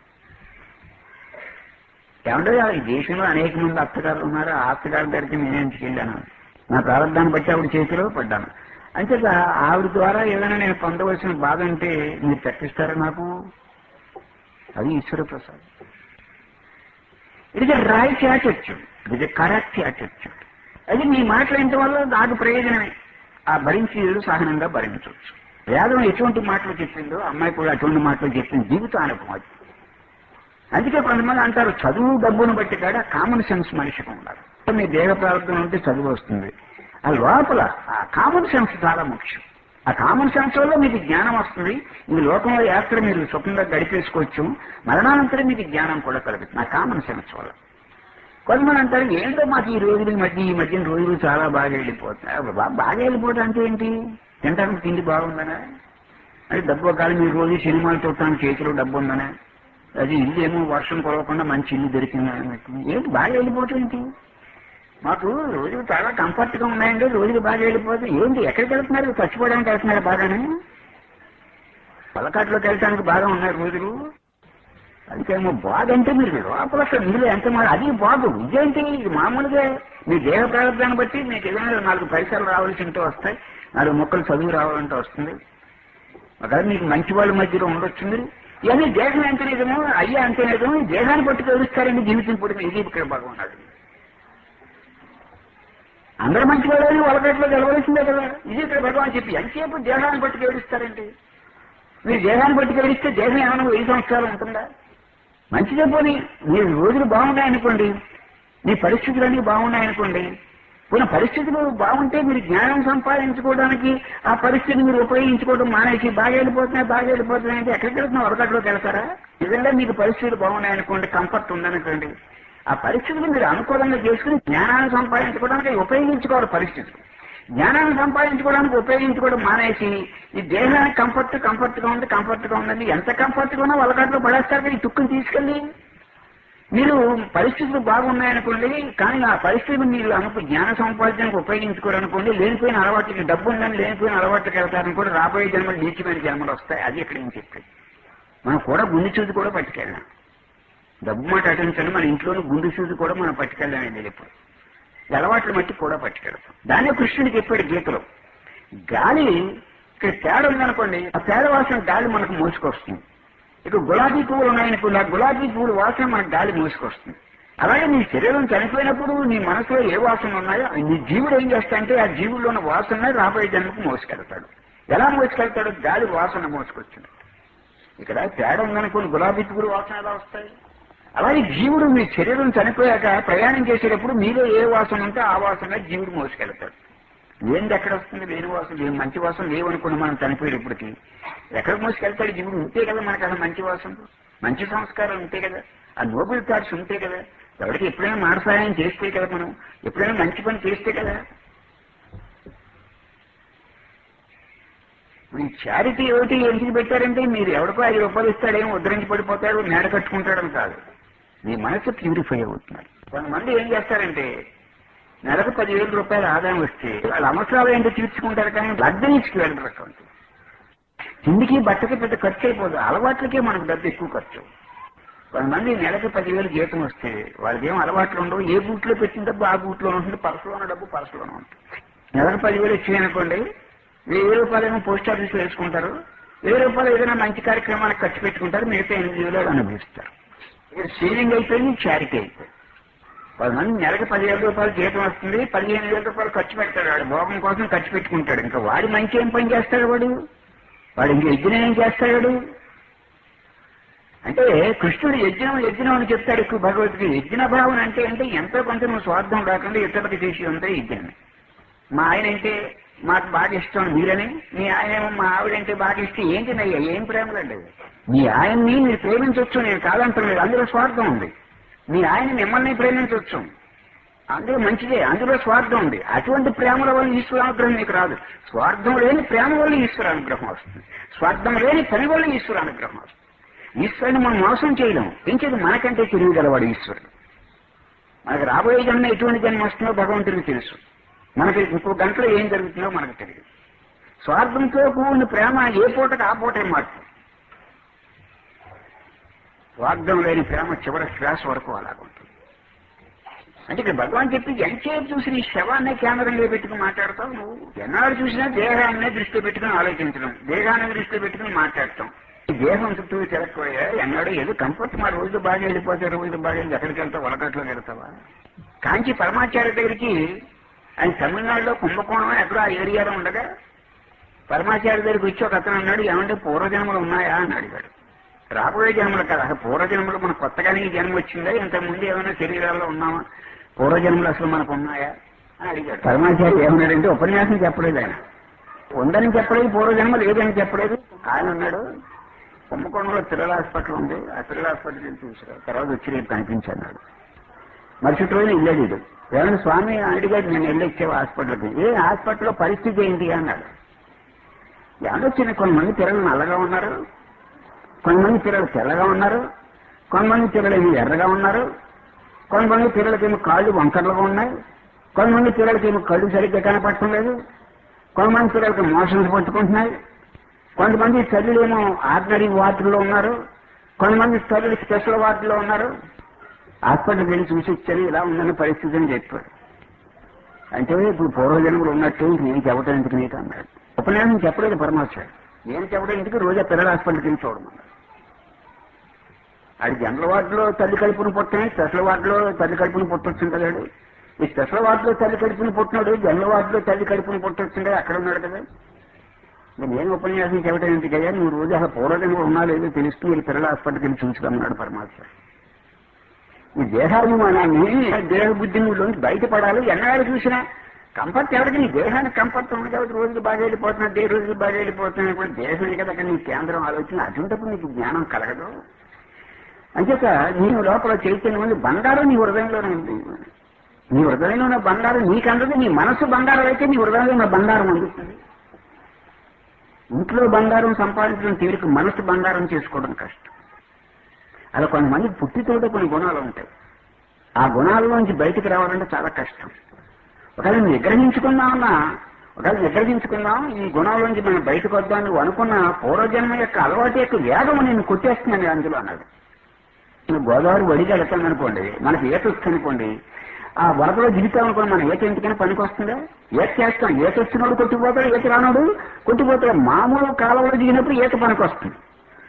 ఏమంటే ఈ దేశంలో అనేక మంది అత్తగారు ఉన్నారు ఆ అత్తగారి దగ్గరికి నేను ఇంటికి వెళ్ళాను నా ప్రారంభాన్ని బట్టి ఆవిడ చేతిలో పడ్డాను అంటే ఆవిడ ద్వారా ఏదైనా నేను పొందవలసిన బాధ అంటే మీరు తప్పిస్తారా నాకు అది Ishwara Prasad it is a right attitude it is a correct attitude అది మీ మాటలేంటి వల్ల నాకు ప్రయోజనమే ఆ భరించి సహనంగా భరించవచ్చు వేదం ఎటువంటి మాటలు చెప్పిందో అమ్మాయి కూడా అటువంటి మాటలు చెప్పింది జీవిత అనుభవం అది అందుకే కొంతమంది అంటారు చదువు డబ్బును బట్టి కాడ కామన్ సెన్స్ మనిషికి ఉండాలి మీ దేహ ప్రారంభం ఉంటే చదువు వస్తుంది ఆ లోపల ఆ కామన్ సెన్స్ చాలా ముఖ్యం ఆ కామన్ సెన్స్ వల్ల మీకు జ్ఞానం వస్తుంది ఈ లోకంలో యాత్ర మీరు సుఖంగా గడిపేసుకోవచ్చు మరణానంతరం మీకు జ్ఞానం కూడా కలుగుతుంది ఆ కామన్ సెన్స్ వల్ల కొంతమంది అంటారు ఏంటో మాకు ఈ రోజులు ఈ మధ్య ఈ మధ్యన రోజులు చాలా బాగా వెళ్ళిపోతున్నాయి అబ్బా, బా- బాగా వెళ్ళిపోవడం అంటే ఏంటి తినడానికి తిండి బాగుందనా అది డబ్బు కాదు మీరు రోజు సినిమాలు చూడటానికి చేతిలో డబ్బు ఉందనా అది ఇల్లు ఏమో వర్షం కురవకుండా మంచి ఇల్లు దొరికిందని ఏంటి బాగా వెళ్ళిపోవటం ఏంటి మాకు రోజులు చాలా కంఫర్ట్ గా ఉన్నాయండి రోజులు బాగా వెళ్ళిపోతే ఏంటి ఎక్కడికి వెళ్తున్నారు చచ్చిపోవడానికి వెళ్తున్నారు బాగానే పలకాట్లోకి వెళ్ళడానికి బాగా ఉన్నాయి రోజులు అందుకేమో బాధ అంటే మీరు లోపల అసలు మీరు ఎంత మా- అది బాగు ఇదేంటి ఇది మామూలుగా మీ దేహ ప్రారంభాన్ని బట్టి మీకు ఏదైనా నాలుగు పైసలు రావాల్సి ఉంటే వస్తాయి నాలుగు మొక్కలు చదువు రావాలంటే వస్తుంది ఒకవేళ మీకు మంచి వాళ్ళ మధ్యలో ఉండొచ్చు మీరు ఇవన్నీ దేహం ఎంత నిజమో అయ్యా అంతే నిజమో ఈ దేహాన్ని పట్టి తెలుస్తారండి జీవితం పుట్టిన ఇది ఇక్కడ భగవాన్ అందరూ మంచి వాళ్ళని వాళ్ళకట్లో గెలవలసిందే కదా ఇది ఇక్కడ భగవాన్ చెప్పి ఎంతసేపు దేహాన్ని పట్టి గెలుస్తారండి మీరు దేహాన్ని పట్టి గెలిస్తే దేహం ఏమైనా వెయ్యి సంవత్సరాలు ఉంటుందా మంచిదే పోనీ మీరు రోజులు బాగున్నాయనుకోండి మీ పరిస్థితులన్నీ బాగున్నాయనుకోండి పోయిన పరిస్థితులు బాగుంటే మీరు జ్ఞానం సంపాదించుకోవడానికి ఆ పరిస్థితిని మీరు ఉపయోగించుకోవడం మానేసి బాగా వెళ్ళిపోతున్నాయి బాగా వెళ్ళిపోతున్నాయి అంటే ఎక్కడికి వెళ్తున్నా వరకట్లోకి వెళ్తారా నిజంగా మీకు పరిస్థితులు బాగున్నాయనుకోండి కంఫర్ట్ ఉందనుకోండి ఆ పరిస్థితులు మీరు అనుకూలంగా చేసుకుని జ్ఞానాన్ని సంపాదించుకోవడానికి ఉపయోగించుకోవాలి పరిస్థితులు జ్ఞానాన్ని సంపాదించుకోవడానికి ఉపయోగించుకోవడం మానేసి ఈ దేహానికి కంఫర్ట్ కంఫర్ట్ గా ఉంది కంఫర్ట్ గా ఉందండి ఎంత కంఫర్ట్ గా ఉన్నా వాళ్ళకట్లో పడేస్తారు కదా ఈ తుక్కుని తీసుకెళ్ళి మీరు పరిస్థితులు బాగున్నాయనుకోండి కానీ ఆ పరిస్థితులు మీరు అనుకు జ్ఞాన సంపాదించడానికి ఉపయోగించుకోరనుకోండి లేనిపోయిన అలవాట్లకి డబ్బు ఉందని లేనిపోయిన అలవాట్లకి వెళ్తారని కూడా రాబోయే జన్మలు నీచమైన జన్మలు వస్తాయి అది ఇక్కడ ఏం చెప్పేది మనం కూడా గుండె చూసి కూడా పట్టుకెళ్ళాం డబ్బు మాట అటెన్షన్ మన ఇంట్లోని గుండె చూసి కూడా మనం పట్టుకెళ్ళాం ఇప్పుడు ఈ అలవాట్ల మట్టి కూడా పట్టుకెళ్తాం దాన్నే కృష్ణుడు చెప్పాడు గీతలో గాలి ఇక్కడ తేడా ఉందనుకోండి ఆ తేడా వాసన గాలి మనకు మోసుకొస్తుంది ఇక గులాబీ పువ్వులు ఉన్నాయనుకోండి ఆ గులాబీ పువ్వుల వాసన మనకు గాలి మోసుకొస్తుంది అలాగే నీ శరీరం చనిపోయినప్పుడు నీ మనసులో ఏ వాసన ఉన్నాయో నీ జీవుడు ఏం చేస్తాడంటే ఆ జీవుల్లో ఉన్న వాసన రాబోయే జన్మకు మోసుకెళ్తాడు ఎలా మోసుకెళ్తాడు గాలి వాసన మోసుకొచ్చింది ఇక్కడ తేడా ఉందనుకోండి గులాబీ పువ్వుల వాసన ఎలా వస్తాయి అలాగే జీవుడు మీ శరీరం చనిపోయాక ప్రయాణం చేసేటప్పుడు మీలో ఏ వాసన ఉంటే ఆ వాసన జీవుడు మోసుకెళ్తాడు ఏంది ఎక్కడ వస్తుంది లేని వాసన లేని మంచి వాసన లేవనుకున్న మనం చనిపోయేటప్పటికి ఎక్కడ మోసుకెళ్తాడు జీవుడు ఉంటే కదా మనకు అసలు మంచి వాసన మంచి సంస్కారం ఉంటే కదా ఆ నోబెల్ థాట్స్ ఉంటే కదా ఎవరికి ఎప్పుడైనా మాట సహాయం చేస్తే కదా మనం ఎప్పుడైనా మంచి పని చేస్తే కదా ఇప్పుడు ఈ చారిటీ ఒకటి ఎందుకు పెట్టారంటే మీరు ఎవరికో ఐదు రూపాయలు ఇస్తాడేమో ఉద్ధరించి పడిపోతాడు మేడ కట్టుకుంటాడని కాదు మీ మనసు ప్యూరిఫై అవుతున్నారు కొంతమంది ఏం చేస్తారంటే నెలకు పదివేల రూపాయల ఆదాయం వస్తే వాళ్ళ అవసరాలు ఏంటో తీర్చుకుంటారు కానీ లగ్ధ వెళ్ళరు అకౌంట్ తిండికి బట్టకి పెద్ద ఖర్చు అయిపోదు అలవాట్లకే మనకు డబ్బు ఎక్కువ ఖర్చు కొంతమంది నెలకి పదివేలు జీతం వస్తే వాళ్ళకి ఏం అలవాట్లు ఉండవు ఏ బూట్లో పెట్టిన డబ్బు ఆ బూట్లో ఉంటుంది పర్సులో ఉన్న డబ్బు పర్సులోనే ఉంటుంది నెలకు పదివేలు ఇచ్చాయనుకోండి వెయ్యి రూపాయలు ఏమో పోస్ట్ ఆఫీస్లో వేసుకుంటారు వెయ్యి రూపాయలు ఏదైనా మంచి కార్యక్రమానికి ఖర్చు పెట్టుకుంటారు మిగతా ఎనిమిది వేలు అనుభవిస్తారు ఇక్కడ సేవింగ్ అయిపోయింది చారిటీ అయిపోయింది కొంతమంది నెలకు పదివేల రూపాయలు జీతం వస్తుంది పదిహేను వేల రూపాయలు ఖర్చు పెడతాడు వాడు భోగం కోసం ఖర్చు పెట్టుకుంటాడు ఇంకా వాడి మంచి ఏం పని చేస్తాడు వాడు వాడు ఇంక యజ్ఞం ఏం చేస్తాడు వాడు అంటే కృష్ణుడు యజ్ఞం యజ్ఞం అని చెప్తాడు ఎక్కువ భగవద్గీత యజ్ఞ భావన అంటే అంటే ఎంతో కొంత నువ్వు స్వార్థం రాకుండా ఇతరులకు చేసి ఉంటే యజ్ఞమే మా ఆయన అంటే మాకు బాగా ఇష్టం మీరని మీ ఆయన ఏమో మా ఆవిడంటే బాగా ఇష్టం ఏంటి నయ్యా ఏం ప్రేమలండి అవి? మీ ఆయన్ని మీరు ప్రేమించవచ్చు నేను కాదంటలేదు అందులో స్వార్థం ఉంది మీ ఆయన మిమ్మల్ని ప్రేమించవచ్చు అందులో మంచిదే అందులో స్వార్థం ఉంది అటువంటి ప్రేమల వల్ల ఈశ్వరానుగ్రహం మీకు రాదు స్వార్థం లేని ప్రేమ వల్ల ఈశ్వరానుగ్రహం వస్తుంది స్వార్థం లేని పని వల్ల ఈశ్వరానుగ్రహం వస్తుంది ఈశ్వరుని మనం మోసం చేయలేం పెంచేది మనకంటే తెలియగలవాడు ఈశ్వరుడు మనకు రాబోయే జన్మ ఎటువంటి జన్మ వస్తుందో భగవంతుడికి తెలుసు మనకి ఇంకో గంటలో ఏం జరుగుతుందో మనకు తెలియదు స్వార్థంతో కూడిన ప్రేమ ఏ పూటకు ఆ పూటే మారుతుంది స్వార్థం లేని ప్రేమ చివరి శ్వాస వరకు అలాగుంటుంది అంటే ఇక్కడ భగవాన్ చెప్పి ఎంతసేపు చూసి నీ శవాన్నే కేంద్రంలో పెట్టుకుని మాట్లాడతావు నువ్వు ఎన్నాడు చూసినా దేహాన్నే దృష్టిలో పెట్టుకుని ఆలోచించడం దేహాన్ని దృష్టిలో పెట్టుకుని మాట్లాడటం ఈ దేహం చుట్టూ తిరగకపోయా ఎన్నాడు ఏదో కంఫర్ట్ మా రోజు బాగా వెళ్ళిపోతే రోజు బాగా వెళ్ళి ఎక్కడికి వెళ్తావు వలకట్లోకి వెళ్తావా కాంచి పరమాచార్య దగ్గరికి ఆయన తమిళనాడులో కుంభకోణం ఎక్కడో ఆ ఏరియాలో ఉండగా పరమాచార్య దగ్గరికి వచ్చి ఒక అతను అన్నాడు ఏమంటే పూర్వజన్మలు ఉన్నాయా అని అడిగాడు రాబోయే జన్మలు కదా అసలు పూర్వజన్మలు మనకు కొత్తగానే ఈ జన్మ వచ్చిందా ఇంతకుముందు ఏమైనా శరీరాల్లో ఉన్నామా పూర్వజన్మలు అసలు మనకు ఉన్నాయా అని అడిగాడు పరమాచార్య ఏమన్నాడంటే ఉపన్యాసం చెప్పలేదు ఆయన ఉందని చెప్పలేదు పూర్వజన్మ లేదని చెప్పలేదు ఆయన అన్నాడు కుంభకోణంలో పిల్లల హాస్పిటల్ ఉంది ఆ పిల్లల హాస్పిటల్ చూసారు తర్వాత వచ్చి రేపు కనిపించన్నాడు మరుసటి రోజున ఇల్లేడు వీడు. ఏమైనా స్వామి అడిగాడు నేను వెళ్ళొచ్చావు హాస్పిటల్కి ఏ హాస్పిటల్లో పరిస్థితి ఏంటి అన్నాడు ఏమన్నా చిన్న కొంతమంది పిల్లలు నల్లగా ఉన్నారు కొంతమంది పిల్లలు తెల్లగా ఉన్నారు కొంతమంది పిల్లలు ఏమో ఎర్రగా ఉన్నారు కొంతమంది పిల్లలకేమో కాళ్ళు వంకర్లుగా ఉన్నాయి కొంతమంది పిల్లలకేమో కళ్ళు సరిగ్గా కనపడటం లేదు కొంతమంది పిల్లలకి మోషన్స్ పట్టుకుంటున్నాయి కొంతమంది తల్లులేమో ఆర్డినరీ వార్డుల్లో ఉన్నారు కొంతమంది తల్లులు స్పెషల్ వార్డులో ఉన్నారు హాస్పిటల్కి వెళ్ళి చూసి వచ్చాను ఇలా ఉందన్న పరిస్థితి అని చెప్పాడు అంటే ఇప్పుడు పూర్వజన్మలు ఉన్నట్టు ఇంక నేను చెప్పడం ఎందుకు నీకు అన్నాడు ఉపన్యాసం చెప్పలేదు పరమాచార్య నేను చెప్పడం ఎందుకు రోజా పిల్లల హాస్పిటల్కి వెళ్ళి చూడమన్నాడు అది జనరల్ వార్డులో తల్లి కడుపును పుట్టని స్పెషల్ వార్డులో తల్లి కడుపును పుట్టొచ్చుంటాడు ఈ స్పెషల్ వార్డులో తల్లి కడుపును పుట్టినాడు జనరల్ వార్డులో తల్లి కడుపును పుట్టొచ్చుంటాడు అక్కడ ఉన్నాడు కదా ఇంకా నేను ఉపన్యాసం చెప్పడం ఎందుకయ్యా నువ్వు రోజు అసలు పూర్వజన్మ ఉన్నా లేదో తెలుస్తూ వీళ్ళు పిల్లల హాస్పిటల్కి వెళ్ళి చూసుకున్నాడు పరమాచార్య ఈ దేహాభిమానాన్ని దేహ బుద్ధి నుంచి బయటపడాలి ఎన్నాళ్ళు చూసినా కంఫర్ట్ ఎవరికి నీ దేహానికి కంఫర్ట్ ఉంది కాబట్టి రోజులు బాగా వెళ్ళిపోతున్నా దే రోజులు బాగా వెళ్ళిపోతున్నా కూడా దేశం కదా అక్కడ నీ కేంద్రం ఆలోచన అటువంటిప్పుడు నీకు జ్ఞానం కలగదు అంచేత నీ లోపల చైతన్యం ఉంది బంగారం నీ హృదయంలోనే ఉంది నీ హృదయంలో ఉన్న బంగారం నీకు అందదు నీ మనసు బంగారం అయితే నీ హృదయంలో ఉన్న బంగారం అందుతుంది ఇంట్లో బంగారం సంపాదించడం తీరిక మనసు బంగారం చేసుకోవడం కష్టం అలా కొంతమంది పుట్టితోటే కొన్ని గుణాలు ఉంటాయి ఆ గుణాలలోంచి బయటికి రావాలంటే చాలా కష్టం ఒకవేళ నిగ్రహించుకుందామన్నా ఒకవేళ నిగ్రహించుకుందాం ఈ గుణాలలోంచి మనం బయటకు వద్దాం నువ్వు అనుకున్న పూర్వజన్మ యొక్క అలవాటు యొక్క వేగం నేను కొట్టేస్తున్నాను అందులో అన్నాడు నువ్వు గోదావరి వడికి వెళ్తాం అనుకోండి మనకి ఈత వస్తుంది అనుకోండి ఆ వరదలో దిగుతాం అనుకోండి మన ఈత ఎందుకైనా పనికి వస్తుందా ఈత చేస్తాం ఈత వచ్చినోడు కొట్టిపోతాడు ఈత రానోడు కొట్టిపోతాడు మామూలు కాలంలో దిగినప్పుడు ఈత పనికి వస్తుంది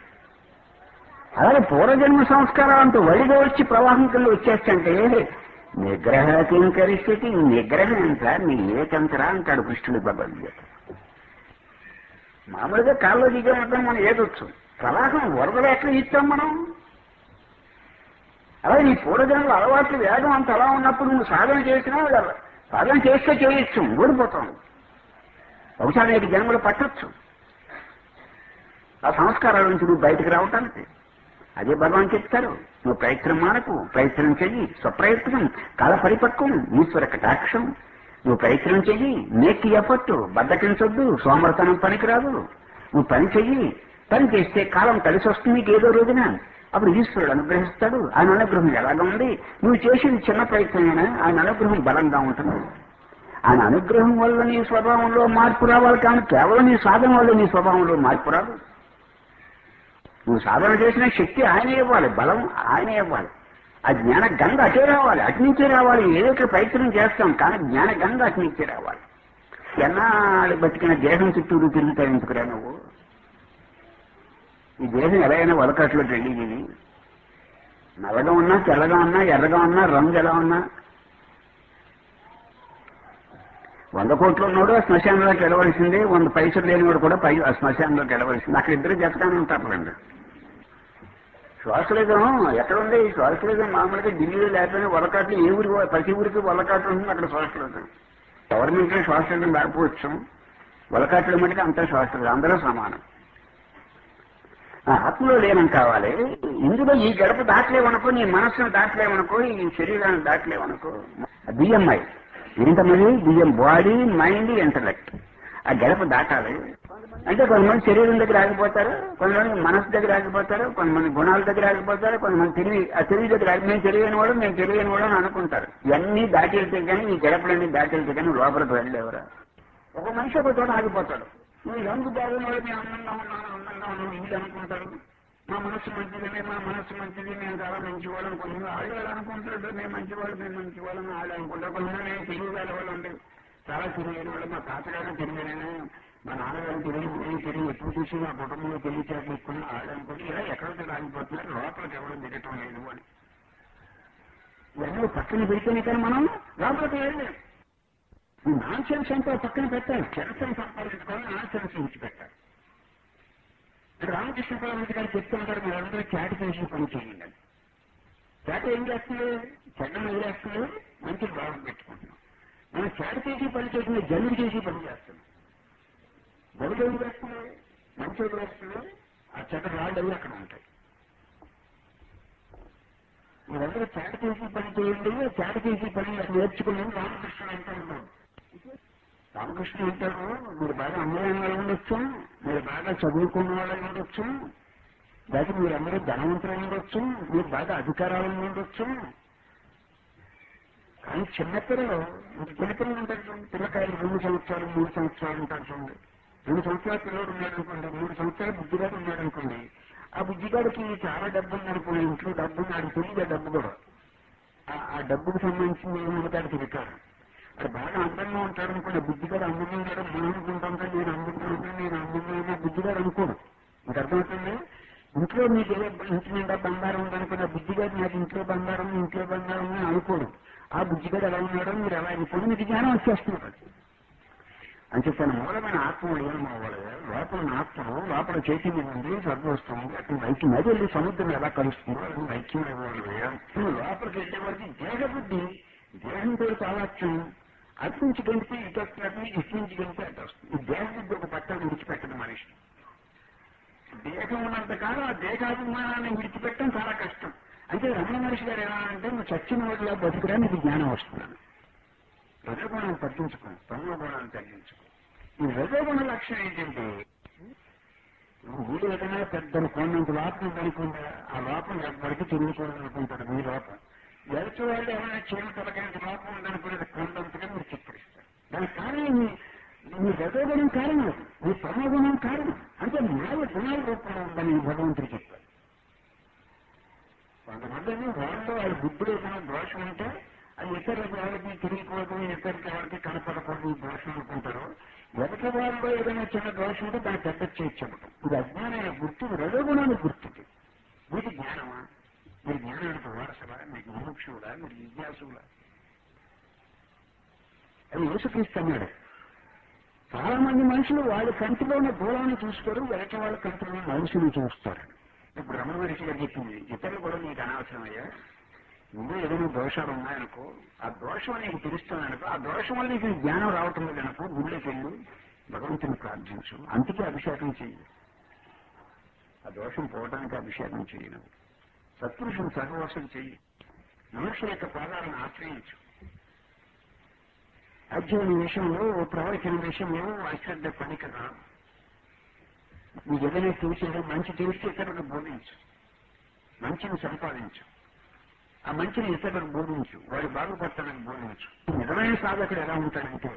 అలాగే పూర్వజన్మ సంస్కారం అంటూ వడిగా వచ్చి ప్రవాహం కింద వచ్చేస్తంటే నిగ్రహ కింకరిస్థితి నిగ్రహం ఎంత నీ ఏకంతరా అంటాడు కృష్ణుడి భగవద్గీత మామూలుగా కాల్లో దిగామంటే మనం ఏదొచ్చు ప్రవాహం వరదలు ఎట్లా ఇస్తాం మనం అలాగే నీ పూర్వజన్మల అలవాట్లు వేగం అంత అలా ఉన్నప్పుడు నువ్వు సాధన చేసినా సాధన చేస్తే చేయొచ్చు ఓడిపోతాం బహుశా నీకు జన్మలు పట్టొచ్చు ఆ సంస్కారాల నుంచి నువ్వు బయటకు రావటానికి అదే భగవాన్ చెప్తారు నువ్వు ప్రయత్నం మానకు ప్రయత్నం చెయ్యి స్వప్రయత్నం కాల పరిపక్వం ఈశ్వర కటాక్షం నువ్వు ప్రయత్నం చెయ్యి మేక్ ఎఫర్ట్ బద్దకించొద్దు సోమరతనం పనికిరాదు నువ్వు పని చెయ్యి పని చేస్తే కాలం కలిసి వస్తుంది నీకు ఏదో రోజున అప్పుడు ఈశ్వరుడు అనుగ్రహిస్తాడు ఆయన అనుగ్రహం ఎలాగా ఉంది నువ్వు చేసేది చిన్న ప్రయత్నమైనా ఆయన అనుగ్రహం బలంగా ఉంటుంది ఆయన అనుగ్రహం వల్ల నీ స్వభావంలో మార్పు రావాలి కానీ కేవలం నీ సాధన వల్ల నీ స్వభావంలో మార్పు రాదు నువ్వు సాధన చేసిన శక్తి ఆయనే ఇవ్వాలి బలం ఆయనే ఇవ్వాలి ఆ జ్ఞాన గంగ అటే రావాలి అటు నుంచే రావాలి ఏదో ఒక ప్రయత్నం చేస్తాం కానీ జ్ఞాన గంగ అటు నుంచే రావాలి ఎన్నాళ్ళు బతికిన దేహం చుట్టూరు తిరుగుతావు ఎందుకురా నువ్వు ఈ దేహం ఎలా అయినా వలకట్లో వెళ్ళింది నల్లగా ఉన్నా తెల్లగా ఉన్నా ఎర్రగా ఉన్నా రంగు ఎలా ఉన్నా వంద కోట్లు ఉన్నోడు ఆ శ్మశానంలోకి వెళ్ళవలసిందే వంద పైసలు లేనివాడు కూడా పై ఆ శ్మశానంలోకి వెళ్ళవలసింది అక్కడ ఇద్దరు జతగానే ఉంటారులేండి శ్వాసలేదం ఎక్కడ ఉంది ఈ శ్వాసలేదం మామూలుగా ఢిల్లీలో లేకపోయినా వలకాట్లు ఏ ఊరికి ప్రతి ఊరికి వలకాట్లు ఉంటుంది అక్కడ శ్వాసలేదం గవర్నమెంట్ లో శ్వాసలేదం లేకపోవచ్చు వలకాట్ల మటుకు అంతా శ్వాసలేదు అందరూ సమానం ఆ ఆత్మలో లేనం కావాలి ఇందులో ఈ గడప దాటలేవనుకో నీ మనస్సును దాటలేవనుకో ఈ శరీరాన్ని దాటలేవనుకో బిఎంఐ ఏంటన్నది బిఎం బాడీ మైండ్ ఇంటలెక్ట్ ఆ గడప దాటాలి అంటే కొంతమంది శరీరం దగ్గర ఆగిపోతారు కొంతమంది మనసు దగ్గర ఆగిపోతారు కొంతమంది గుణాల దగ్గర ఆగిపోతారు కొంతమంది తెలివి ఆ తెలివి దగ్గర ఆగి- మేము తెలియని వాడు మేము తెలియని వాడు అని అనుకుంటారు ఇవన్నీ దాటి వెళ్తే కానీ ఈ గడపలన్నీ దాటి వెళ్తే కానీ లోపలికి వెళ్ళలేవరా ఒక మనిషి ఒక చోట ఆగిపోతాడు నువ్వు రంగు బాగున్న వాడు మేము అందంగా ఉన్నాను అందంగా ఉన్నాను ఇది అనుకుంటారు మా మనస్సు మంచిదని మా మనస్సు మంచిది మేము చాలా మంచివాళ్ళం కొంతమంది వాళ్ళు వాళ్ళు అనుకుంటారు మేము మంచివాళ్ళు మేము మంచివాళ్ళని వాళ్ళు అనుకుంటారు కొంతమంది మేము తెలివి వేల వాళ్ళు ఉండే చాలా తెలియని వాళ్ళు మా తాతగారు తెలియని మా నాన్నగారు తెలియదు నేను తెలియదు ఎప్పుడు చూసి మా కుటుంబంలో తెలియచేట్లు ఎక్కువ వాళ్ళు అనుకుంటే ఇలా ఎక్కడికి ఆగిపోతున్నారు లోపలికి ఎవరు దిగటం లేదు అని ఇవన్నీ పక్కన పెడితేనే కానీ మనం లోపలికి వెళ్ళలేం ఈ నాన్ సెన్స్ అంటే ఒక పక్కన పెట్టాలి సెన్సన్ సంపాదించుకొని నాన్ సెన్స్ విడిచిపెట్టాలి ఇక్కడ రామకృష్ణ పరమతి గారు చెప్తుంటారు మీరందరూ చాటి చేసి పని చేయండి అని. చేట ఏం చేస్తుంది చెడ్డం వదిలేస్తుంది మంచి భావం పెట్టుకుంటున్నాం మనం చాటి చేసి పని చేస్తుంది జల్లు చేసి పని చేస్తున్నాం జల్లు ఏం చేస్తుంది మంచి వదిలేస్తుంది ఆ చెడ్డ రాళ్ళు అవి అక్కడ ఉంటాయి మీరందరూ చేట చేసి పని చేయండి చేట చేసి పని నేర్చుకుని రామకృష్ణ అంటూ ఉన్నాడు రామకృష్ణ అంటారు మీరు బాగా అమ్మలైన వాళ్ళు ఉండొచ్చు మీరు బాగా చదువుకున్న వాళ్ళు ఉండొచ్చు లేకపోతే మీరందరూ ధనవంతులు ఉండొచ్చు మీరు బాగా అధికారాలు ఉండొచ్చు కానీ చిన్నపిల్లలు ఇంక చిన్నపిల్లలు ఉంటారు చూడండి పిల్లకాయలు రెండు సంవత్సరాలు మూడు సంవత్సరాలు ఉంటారు చూడండి రెండు సంవత్సరాల పిల్లడు ఉన్నాడు అనుకోండి మూడు సంవత్సరాల బుద్ధిగాడు ఉన్నాడు అనుకోండి ఆ బుద్ధిగాడికి చాలా డబ్బు ఉందనుకోండి ఇంట్లో డబ్బు ఉన్నాడు తెలియదు ఆ డబ్బు కూడా ఆ- ఆ డబ్బుకు సంబంధించిన ఏముంటాడు తిరుగుతాడు అది బాగా అందంగా ఉంటాడు అనుకోండి బుద్ధిగాడు అందంగా ఉన్నాడు మనం అనుకుంటాం కానీ నేను అందంగా ఉన్నాను నేను అందంగా ఉన్నా బుద్ధిగాడు అనుకోడు మీకు అర్థమవుతుంది ఇంట్లో మీకు ఏదో ఇంటి నిండా బంగారం ఉందనుకున్న బుద్ధిగాడు నాకు ఇంట్లో బంగారం ఇంట్లో బంగారం ఉంది అని అనుకోడు ఆ బుద్ధిగాడు ఎలా ఉన్నాడో మీరు ఎలా అయిపోయి మీకు జ్ఞానం వచ్చేస్తున్నారు అని చెప్పిన మూలమైన ఆత్మ ఏం అవ్వాలి లోపల ఉన్న ఆత్మ లోపల చైతన్యం ఉంది స్వర్గం అక్కడ వైద్యం అది వెళ్ళి సముద్రం ఎలా కలుస్తుందో అది వైద్యం ఇవ్వాలి నువ్వు లోపలికి వెళ్ళే వరకు దేహబుద్ధి దేహంతో చాలాచ్చు అటు నుంచి గెలిపి ఇటు వస్తున్నట్టు ఇటు నుంచి గెలిపి అటు వస్తుంది ఈ దేహబుద్ధి ఒక పట్టాన్ని విడిచిపెట్టదు మనిషి దేహం ఉన్నంత కాలం ఆ దేహాభిమానాన్ని విడిచిపెట్టడం చాలా కష్టం అంటే రమణ మనిషి గారు ఎలా అంటే నువ్వు చచ్చిన వాళ్ళ బతుకురా నీకు జ్ఞానం వస్తున్నాను రజోగుణాన్ని తగ్గించుకో తమో గుణాన్ని తగ్గించుకో ఈ రజోగుణ లక్షణం ఏంటంటే వీడు ఏదైనా పెద్ద కొండంత లోపం ఉందనుకుంటా ఆ లోపం ఎవ్వరికి తెలియకూడదు అనుకుంటారు మీ లోపం ఎదుటి వాళ్ళు ఏమైనా చీమ తొలగినంత లోపం ఉందనుకునేది కొండంతగా మీరు చిత్రిస్తారు దానికి కారణం మీ- మీ రజోగుణం కారణం మీ తమోగుణం కారణం అంటే మాయ గుణాల రూపంలో ఉందని ఈ భగవంతుడు చెప్పారు కొంతమంది వాళ్ళలో వాళ్ళ బుద్ధిలో ఏదైనా దోషం ఉంటే అది ఇతర వాళ్ళకి తిరిగిపోదు ఇతరులకి ఎవరికి కనపడకూడదు ఈ దోషం అనుకుంటారు ఎదుటి వాళ్ళలో ఏదైనా చిన్న దోషం ఉంటే దాన్ని పెద్ద చేయొచ్చడం ఇది అజ్ఞానమైన గుర్తు రజోగుణానికి గుర్తుది మీకు జ్ఞానమా మీరు జ్ఞానానికి వారసలా మీకు విముక్షుడా మీరు జిజ్ఞాసులా అది యేసుక్రీస్తున్నాడు చాలా మంది మనుషులు వాళ్ళ కంటిలో ఉన్న దూరాన్ని చూసుకోరు ఎదటి వాళ్ళ కంటిలో ఉన్న మనుషులు చూస్తారు ఇప్పుడు రమణ మహర్షి గారు చెప్పింది ఇతరులు కూడా నీకు అనవసరమయ్యా నువ్వు ఏదైనా దోషాలు ఉన్నాయనుకో ఆ దోషం నీకు తెలుస్తాననుకో ఆ దోషం వల్ల నీకు జ్ఞానం రావటం లేదనుకో గుళ్ళకి వెళ్ళు భగవంతుని ప్రార్థించు అందుకే అభిషేకం చెయ్యి ఆ దోషం పోవడానికి అభిషేకం చెయ్యి నువ్వు సత్పురుషుని సహవాసం చెయ్యి మనుషుల యొక్క పాదాలను ఆశ్రయించు అధ్యయన విషయంలో ప్రవచన విషయంలో అశ్రద్ధ పని కదా నీకు ఏదైనా తెలిసిందో మంచి తెలిసి ఇతరులకు బోధించు మంచిని సంపాదించు ఆ మంచిని ఇతరులకు బోధించు వాడు బాగుపడతానికి బోధించు నిజమైన సాధకుడు ఎలా ఉంటాడంటే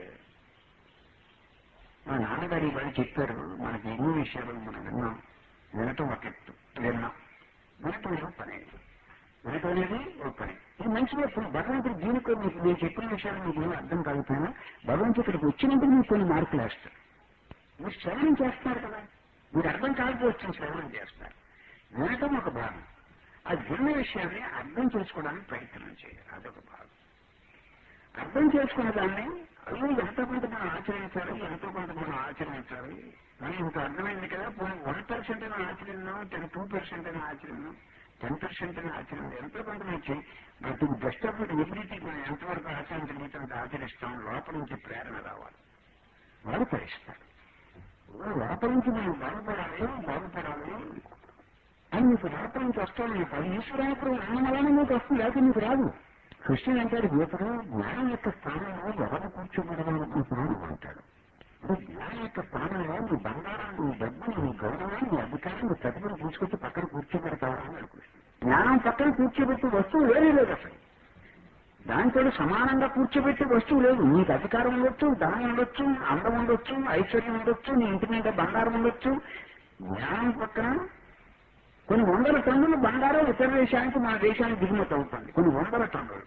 మా నాన్నగారు ఇవాళ చెప్పారు మనకి ఎన్నో విషయాలు మనం విన్నాం వినటం ఒక ఎత్తు విన్నాం వినటం ఏమో పని వినటం అనేది ఒక పని ఇది మంచిగా ఇప్పుడు భగవంతుడు దీనికి మీకు నేను చెప్పిన విషయాలు మీకు ఏమీ అర్థం కాకపోయినా భగవంతుడు ఇక్కడికి వచ్చినప్పుడు మీకు కొన్ని మార్కులు వేస్తారు మీరు శ్రవణం చేస్తున్నారు కదా మీరు అర్థం కాకపోవచ్చు శ్రవణం చేస్తారు వినటం ఒక భాగం ఆ విన్న విషయాన్ని అర్థం చేసుకోవడానికి ప్రయత్నం చేయాలి అదొక భాగం అర్థం చేసుకున్న దాన్ని అయ్యో ఎంతో కొంత మనం ఆచరించాలి ఎంతో కొంత మనం ఆచరించాలి మనం ఇంత అర్థమైంది కదా పోనీ వన్ పర్సెంట్ అయినా ఆచరిద్దాం టెన్ టూ పర్సెంట్ అయినా ఆచరిద్దాం టెన్ పర్సెంట్ అయినా ఆచరింది ఎంతో కొంత నుంచి but best of it ability మనం ఎంతవరకు ఆచరించగలుగుతాం ఆచరిస్తాం లోపల నుంచి ప్రేరణ రావాలి వాళ్ళు పరిస్తారు లోపల నుంచి మనం బాగుపడాలి బాగుపడాలి అని మీకు లోపల నుంచి వస్తాను మీకు అది ఈశ్వరాపురం అన్నం వలన మీకు వస్తుంది లేకపోతే మీకు రాదు కృష్ణుడు అంటాడు గీతలో జ్ఞానం యొక్క స్థానంలో ఎవరు కూర్చోబెడదామనుకుంటున్నాను అంటాడు ఇప్పుడు జ్ఞానం యొక్క స్థానంలో నీ బంగారం నీ డబ్బు నీ గౌరవం నీ అధికారం నీ ప్రతిభను తీసుకొచ్చి పక్కన కూర్చోబెడతావా అని కృష్ణుడు జ్ఞానం పక్కన కూర్చోబెట్టి వస్తువు వేరే లేదు అసలు దాంతో సమానంగా కూర్చోబెట్టే వస్తువు లేదు నీకు అధికారం ఉండొచ్చు ధనం ఉండొచ్చు అందం ఉండొచ్చు ఐశ్వర్యం ఉండొచ్చు నీ ఇంటి మీద బంగారం ఉండొచ్చు జ్ఞానం పక్కన కొన్ని వందల టన్నులు బంగారం ఇతర దేశానికి మన దేశానికి దిగుమతి అవుతుంది కొన్ని వందల టన్నులు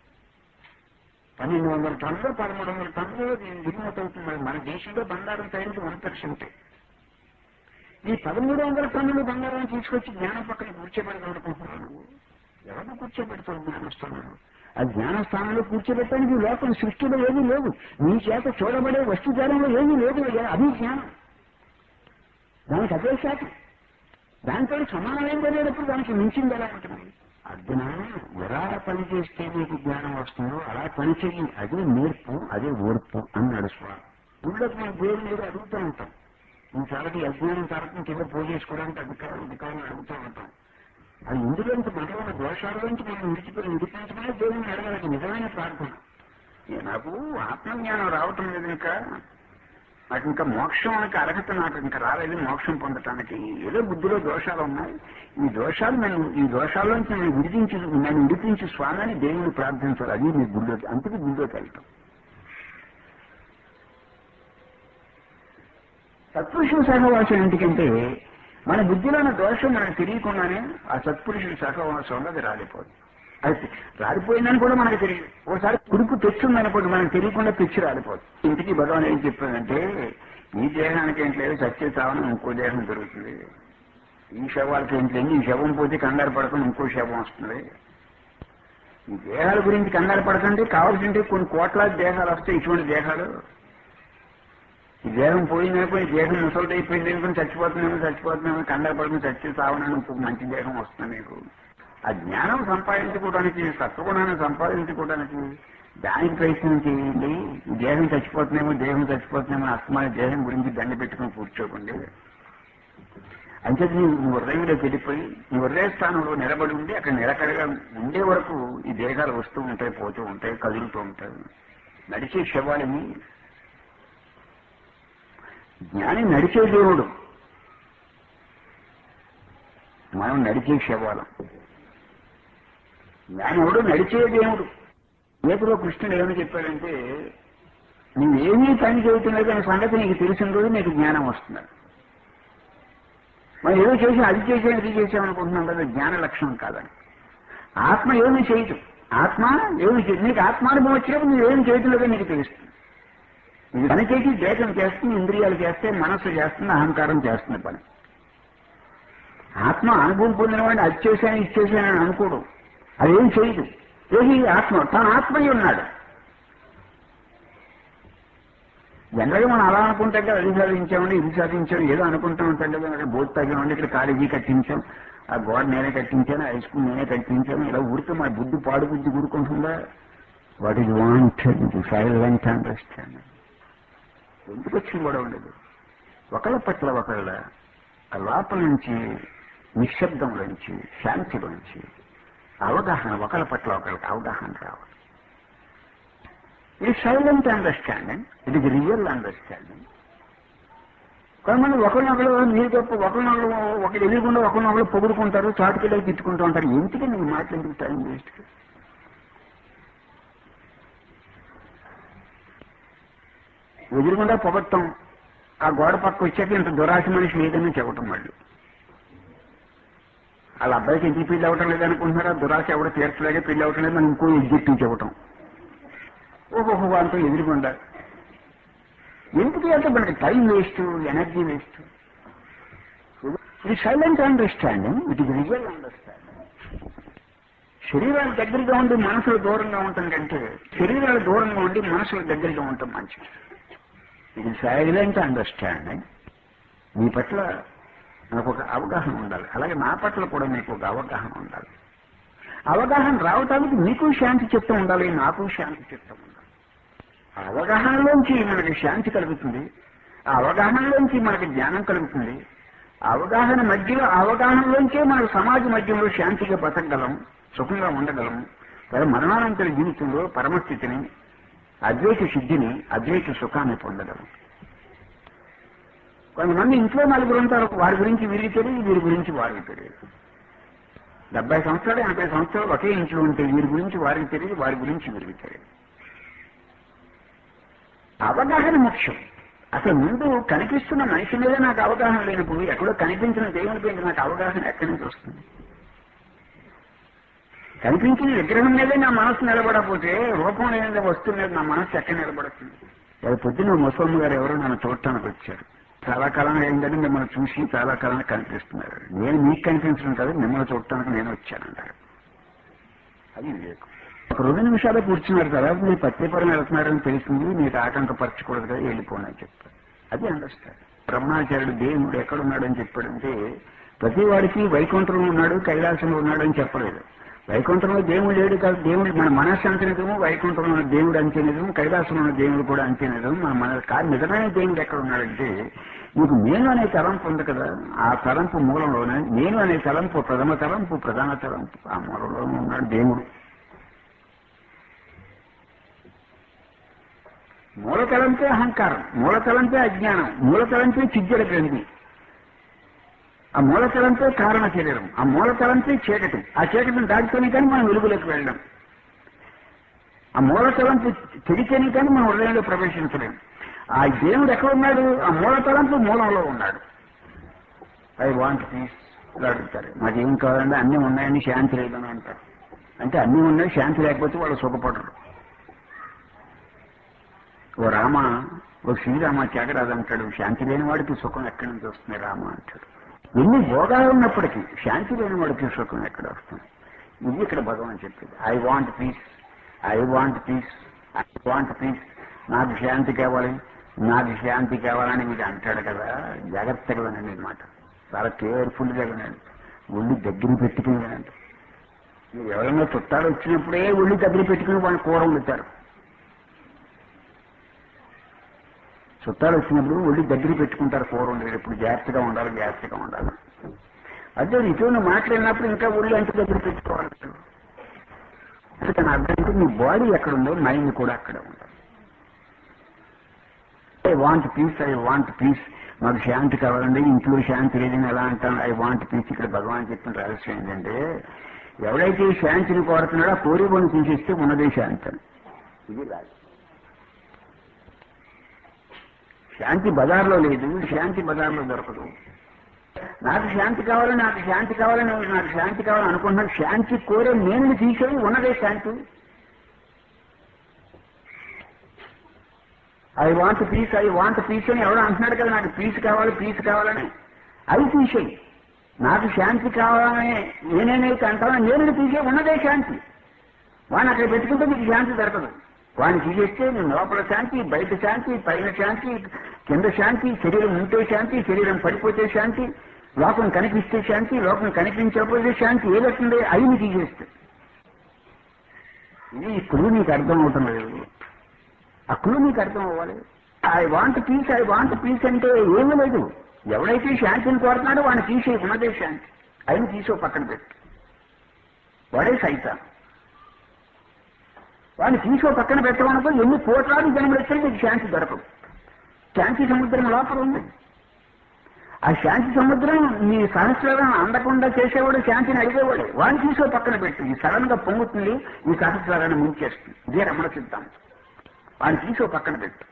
పన్నెండు వందల టన్నులు పదమూడు వందల టన్నులు దీని దిగుమతి అవుతుంది మరి మన దేశంలో బంగారం తయారీ వన్ పర్సెంటే ఈ పదమూడు వందల టన్నులు బంగారం తీసుకొచ్చి జ్ఞానం పక్కన కూర్చోబెడతాడుకుంటున్నాను ఎవరిని కూర్చోబెడతాడు జ్ఞానస్థానంలో ఆ జ్ఞానస్థానంలో కూర్చోబెట్టడానికి ఈ లోకం సృష్టిలో ఏమీ లేదు నీ చేత చూడబడే వస్తుజాలంలో ఏమీ లేదు అయ్యా. అది జ్ఞానం దానికి అదే శాతం దాంతో సమానమైన జరిగేటప్పుడు దానికి మించింది ఎలా ఉంటుంది అర్జున ఎలా పని చేస్తే నీకు జ్ఞానం వస్తుందో అలా పని చెయ్యి అదే నేర్పు అదే ఓర్పు అన్నాడు స్వామి ఊళ్ళోకి మనం దేవుని మీద అడుగుతూ ఉంటాం ఈ తరగతి అజ్ఞానం తరగతి కింద పోగేసుకోవడానికి అధికారం అధికారం అడుగుతూ ఉంటాం అది ఇందులోంచి మనలో దోషాల నుంచి మనం విడిచిపోయి విడిపించమని దేవుని అడగడానికి నిజమైన ప్రార్థన ఏ నాకు ఆత్మజ్ఞానం రావటం లేదు ఇంకా నాకు ఇంకా మోక్షం అనే అర్హత నాకు ఇంకా రాలేదు మోక్షం పొందటానికి ఏదో బుద్ధిలో దోషాలు ఉన్నాయి ఈ దోషాలు నన్ను ఈ దోషాల్లోంచి నన్ను విడిపించి నన్ను విడిపించి స్వామిని దేవుని ప్రార్థించాలి అది మీ గుడిలోకి అంతకు గుడిలోకి వెళ్తాం సత్పురుషుల సహవాసం ఎందుకంటే మన బుద్ధిలో ఉన్న దోషం మనకు తెలియకుండానే ఆ సత్పురుషుల సహవాసంలో అది రాలిపోదు అది రాలిపోయిందని కూడా మనకు తెలియదు ఒకసారి కురుపు తెచ్చుందనుకోండి మనకు తెలియకుండా తెచ్చి రాలిపోదు ఇంటికి భగవాన్ ఏం చెప్పాడంటే ఈ దేహానికి ఏం లేదు సత్య చావన ఇంకో దేహం దొరుకుతుంది ఈ శవాలకి ఏం లేదు ఈ శవం పోతే కంగారు పడకుండా ఇంకో శవం వస్తుంది ఈ దేహాల గురించి కంగారు పడకండి కావాల్సింటే కొన్ని కోట్లాది దేహాలు వస్తాయి ఇటువంటి దేహాలు ఈ దేహం పోయిందనుకో ఈ దేహం ముసలిది అయిపోయింది అనుకుని చచ్చిపోతున్నామో చచ్చిపోతున్నామో కంగారు పడుకుని చచ్చి చావనని ఇంకొక మంచి దేహం వస్తుంది మీకు ఆ జ్ఞానం సంపాదించుకోవడానికి సత్వగుణాన్ని సంపాదించుకోవడానికి దానికి ప్రయత్నం చేయండి ఈ దేహం చచ్చిపోతున్నామో దేహం చచ్చిపోతున్నామో అస్తమాన దేహం గురించి దండ పెట్టుకుని కూర్చోకండి అంచేత నీ హృదయంలో వెళ్ళిపోయి నీ హృదయ స్థానంలో నిలబడి ఉండి అక్కడ నిలకడగా ఉండే వరకు ఈ దేహాలు వస్తూ ఉంటాయి పోతూ ఉంటాయి కదులుతూ ఉంటాయి నడిచే శవాలని జ్ఞాని నడిచే దేవుడు మనం నడిచే శవాలం జ్ఞానుడు నడిచే దేవుడు గీతలో కృష్ణుడు ఏమని చెప్పాడంటే నువ్వేమీ పని చేయటం లేదు అనే సంగతి నీకు తెలిసిన రోజు నీకు జ్ఞానం వస్తున్నాడు మనం ఏదో చేసి అది చేసాం ఇది చేసాం అనుకుంటున్నాం కదా జ్ఞాన లక్షణం కాదని ఆత్మ ఏమి చేయటం ఆత్మ ఏమి చేయదు నీకు ఆత్మానుభవం వచ్చినప్పుడు నువ్వు ఏమి చేయటం లేదో నీకు తెలుస్తుంది ఇది పని చేసి దేశం చేస్తుంది ఇంద్రియాలు చేస్తే మనస్సు చేస్తుంది అహంకారం చేస్తుంది పని ఆత్మ అనుభవం పొందిన వాడిని అది చేశాను ఇది చేశాను అని అనుకోడు అదేం చేయదు ఏది ఆత్మ తన ఆత్మయ్య ఉన్నాడు జనరల్గా మనం అలా అనుకుంటాం కదా అది సాధించామండి ఇది సాధించాం ఏదో అనుకుంటూ ఉంటాం కదా అక్కడ బోర్డు తగ్గామండి ఇక్కడ కాలేజీ కట్టించాం ఆ గోడ నేనే కట్టించాను హై స్కూల్ నేనే కట్టించాను ఇలా ఊరికే మా బుద్ధి పాడు బుద్ధి కూరుకుంటుందా what is wanted silent understand ఎందుకు వచ్చింది కూడా ఉండదు ఒకళ్ళ పట్ల ఒకళ్ళ ఆ లోపల నుంచి నిశ్శబ్దంలోంచి శాంతిలోంచి అవగాహన ఒకళ్ళ పట్ల ఒకళ్ళకి అవగాహన రావాలి ఇది సైలెంట్ అండర్స్టాండింగ్ ఇది రియల్ అండర్స్టాండింగ్ కొంతమంది ఒకరినొకరు మీరు గొప్ప ఒకరినొకరు ఒకరు ఎదుగుకుండా ఒకరినొకరు పొగుడుకుంటారు చాటుకెళ్ళి తిట్టుకుంటూ ఉంటారు ఎందుకు నీకు మాటలు ఎందుకు టైం వేస్ట్ ఎదురుకుండా పొగట్టం ఆ గోడ పక్క వచ్చాక ఇంత దురాశ మనిషి లేదని చెప్పటం మళ్ళీ వాళ్ళ అబ్బాయికి ఎందుకు పెళ్లి అవటం లేదు అనుకుంటున్నారా దురాశ ఎవడో తీర్చలేక పెళ్లి అవటం లేదు మనం ఇంకో ఎగ్జెక్టివ్ చెప్పటం ఓహోహో అంతా ఎదురుకుండా ఎందుకు అంటే మనకి టైం వేస్ట్ ఎనర్జీ వేస్ట్ ఇది silent understanding it is real understanding శరీరాలు దగ్గరగా ఉండి మనసులు దూరంగా ఉండటం కంటే శరీరాలు దూరంగా ఉండి మనసులు దగ్గరగా ఉండటం మంచిది ఇది సైలెంట్ అండర్స్టాండింగ్ మీ పట్ల నాకు ఒక అవగాహన ఉండాలి అలాగే నా పట్ల కూడా మీకు ఒక అవగాహన ఉండాలి అవగాహన రావటానికి మీకు శాంతి చిత్తం ఉండాలి నాకు శాంతి చిత్తం ఉండాలి ఆ అవగాహనలోంచి మనకి శాంతి కలుగుతుంది ఆ అవగాహనలోంచి మనకి జ్ఞానం కలుగుతుంది ఆ అవగాహన మధ్యలో ఆ అవగాహనలోంచే మనకు సమాజ మధ్యంలో శాంతిగా బతకగలం సుఖంగా ఉండగలం తర్వాత మరణానంతర జీవితంలో పరమస్థితిని అద్వైత సిద్ధిని అద్వైత సుఖాన్ని పొందగలం కొంతమంది ఇంట్లో నలుగురు ఉంటారు వారి గురించి వీరికి తెలియదు వీరి గురించి వారికి తెలియదు డెబ్బై సంవత్సరాలు ఎనభై సంవత్సరాలు ఒకే ఇంట్లో ఉంటే వీరి గురించి వారికి తెలియదు వారి గురించి వీరికి తెలియదు అవగాహన ముఖ్యం అసలు ముందు కనిపిస్తున్న మనిషి మీద నాకు అవగాహన లేనప్పుడు ఎక్కడో కనిపించిన దేవుని మీద నాకు అవగాహన ఎక్కడి నుంచి వస్తుంది కనిపించిన విగ్రహం మీదే నా మనసు నిలబడకపోతే రూపం లేని వస్తువు మీద నా మనసు ఎక్కడ నిలబడుతుంది అది పొద్దున్న ముసలమ్మ గారు ఎవరో నన్ను చూడటానికి వచ్చారు చాలా కాలం అయిందని మిమ్మల్ని చూసి చాలా కాలం కనిపిస్తున్నారు నేను మీకు కనిపించడం కాదు మిమ్మల్ని చూడటానికి నేను వచ్చానంటారు అది వివేకం ఒక రెండు నిమిషాలు కూర్చున్నారు కదా మీరు పత్తిపురం వెళ్తున్నారని తెలిసింది మీకు ఆటంకపరచకూడదు కదా వెళ్ళిపోండి అని చెప్పారు అది అండర్స్టాండ్ బ్రహ్మాచార్యుడు దేవుడు ఎక్కడున్నాడు అని చెప్పాడంటే ప్రతి వాడికి వైకుంఠంలో ఉన్నాడు కైలాసంలో ఉన్నాడు అని చెప్పలేదు వైకుంఠంలో దేవుడు లేడు కాదు దేవుడు మన మనస్సు నిజము వైకుంఠంలో ఉన్న దేవుడు అంతే నిజం కైలాసంలో ఉన్న దేవుడు కూడా అంతే నిజం మన మన కాదు నిజమైన దేవుడు ఎక్కడ ఉన్నాడంటే నీకు నేను అనే తలంపు ఉంది కదా ఆ తలంపు మూలంలోనే నేను అనే తలంపు ప్రథమ తలంపు ప్రధాన తలంపు ఆ మూలంలోనే ఉన్నాడు దేవుడు మూలతలంపే అహంకారం మూలతలంపే అజ్ఞానం మూలతలంపే చిజ్జల గ్రంథి ఆ మూలతలంపే కారణ శరీరం ఆ మూలతలంపే చీకటి ఆ చీకటిని దాటుకొని కానీ మనం వెలుగులోకి వెళ్ళడం ఆ మూలతలంపు తెరిచని కానీ మనం హృదయంలో ప్రవేశించలేం ఆ దేవుడు ఎక్కడ ఉన్నాడు ఆ మూలతలంపు మూలంలో ఉన్నాడు ఐ వాంట్ పీస్ అడుగుతారు మాకేం కావాలంటే అన్నీ ఉన్నాయని శాంతి లేదని అంటారు అంటే అన్నీ ఉన్నాయి శాంతి లేకపోతే వాళ్ళు సుఖపడరు ఓ రామ ఓ శ్రీరామ త్యాగరాజు అంటాడు శాంతి లేని వాడికి సుఖం ఎక్కడి నుంచి వస్తుంది రామ అంటాడు ఎన్ని భోగాలు ఉన్నప్పటికీ శాంతి లేని వాడికి సుఖం ఎక్కడ వస్తుంది ఇది ఇక్కడ భగవాన్ చెప్పింది I want peace I want peace I want peace నాకు శాంతి కావాలి నాకు శాంతి కావాలని మీరు అంటాడు కదా జాగ్రత్తగా వినండి ఈ మాట చాలా కేర్ఫుల్గా వినండి ఒళ్ళు దగ్గర పెట్టుకుని వినండి మీరు ఎవరైనా చుట్టాలు వచ్చినప్పుడే ఒళ్ళు దగ్గర పెట్టుకుని వాళ్ళు కూర వండుతారు చుట్టాలు వచ్చినప్పుడు ఒళ్ళు దగ్గర పెట్టుకుంటారు కూర ఉండేది ఇప్పుడు జాగ్రత్తగా ఉండాలి జాగ్రత్తగా ఉండాలి అదే ఇటువంటి మాట్లాడినప్పుడు ఇంకా ఒళ్ళు ఎంత దగ్గర పెట్టుకోవాలి అందుకని అర్థం అంటే నీ బాడీ ఎక్కడ ఉందో మైండ్ కూడా అక్కడే ఉండాలి I want peace I want peace మాకు శాంతి కావాలండి ఇంట్లో శాంతి లేదని ఎలా అంటాను ఐ వాంట్ పీస్ ఇక్కడ భగవాన్ చెప్పిన రహస్యం ఏంటంటే ఎవడైతే శాంతిని కోరుతున్నాడో ఆ కోరికను తీసేస్తే ఉన్నదే శాంతి అని. ఇది రాదు శాంతి బజార్లో లేదు శాంతి బజార్లో దొరకదు నాకు శాంతి కావాలని నాకు శాంతి కావాలని నాకు శాంతి కావాలని అనుకుంటున్నాను శాంతి కోరే నేను తీసేది ఉన్నదే శాంతి I want peace I want peace అని ఎవడో అంటున్నాడు కదా నాకు పీస్ కావాలి పీస్ కావాలని అది తీసేయి నాకు శాంతి కావాలని నేనేనైతే అంటాను నేను తీసే ఉన్నదే శాంతి వాడిని అక్కడ పెట్టుకుంటే నీకు శాంతి దొరకదు వాడిని తీసేస్తే నీ లోపల శాంతి బయట శాంతి పైన శాంతి కింద శాంతి శరీరం ఉంటే శాంతి శరీరం పడిపోతే శాంతి లోకం కనిపిస్తే శాంతి లోకం కనిపించకపోతే శాంతి ఏదొస్తుంది అయి తీసేస్తే ఇది ఈ క్లూ నీకు అర్థం అవటం లేదు ఆ క్లూ నీకు అర్థం అవ్వాలి I want peace I want peace అంటే ఏమీ లేదు ఎవడైతే శాంతిని కోరుతున్నాడో వాడిని తీసే ఉన్నదే శాంతి అయిన తీసో పక్కన పెట్టు వాడే సైతాన్ వాడిని తీసో పక్కన పెట్టమనుకో ఎన్ని కోట్లాది జన్మలు వచ్చినా నీకు శాంతి దొరకదు శాంతి సముద్రం లోపల ఉంది ఆ శాంతి సముద్రం నీ సహస్రాలను అందకుండా చేసేవాడు శాంతిని అడిగేవాడు వాడిని తీసో పక్కన పెట్టు ఈ సడన్ గా పొంగుతుంది ఈ సహస్రాలను ముంచేస్తుంది ఇదే రమణ సిద్ధాంతం వాడిని తీసో పక్కన పెట్టు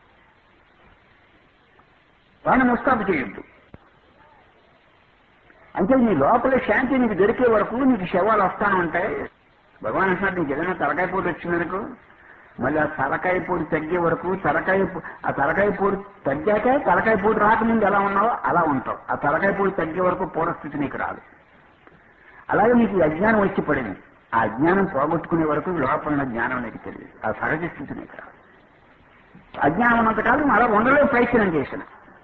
వాడిని ముస్తాబు చేయొద్దు అంటే నీ లోపల శాంతి నీకు దొరికే వరకు నీకు శవాలు వస్తా ఉంటాయి భగవాన్ అంటున్నాడు నీకు ఏదైనా తలకాయ పోటు వచ్చిందనుకో మళ్ళీ ఆ తలకాయ పోటు తగ్గే వరకు తలకాయ పో- ఆ తలకాయ పోటు తగ్గాక తలకాయ పోటు రాకముందు ఎలా ఉన్నావో అలా ఉంటావు ఆ తలకాయ పోటు తగ్గే వరకు పూర్వస్థితి నీకు రాదు అలాగే నీకు ఈ అజ్ఞానం వచ్చి పడింది ఆ అజ్ఞానం పోగొట్టుకునే వరకు లోపల ఉన్న జ్ఞానం నీకు తెలియదు ఆ సహజ స్థితి నీకు రాదు అజ్ఞానం ఉన్నంతకాలం అలా ఉండలే ప్రయత్నం చేసిన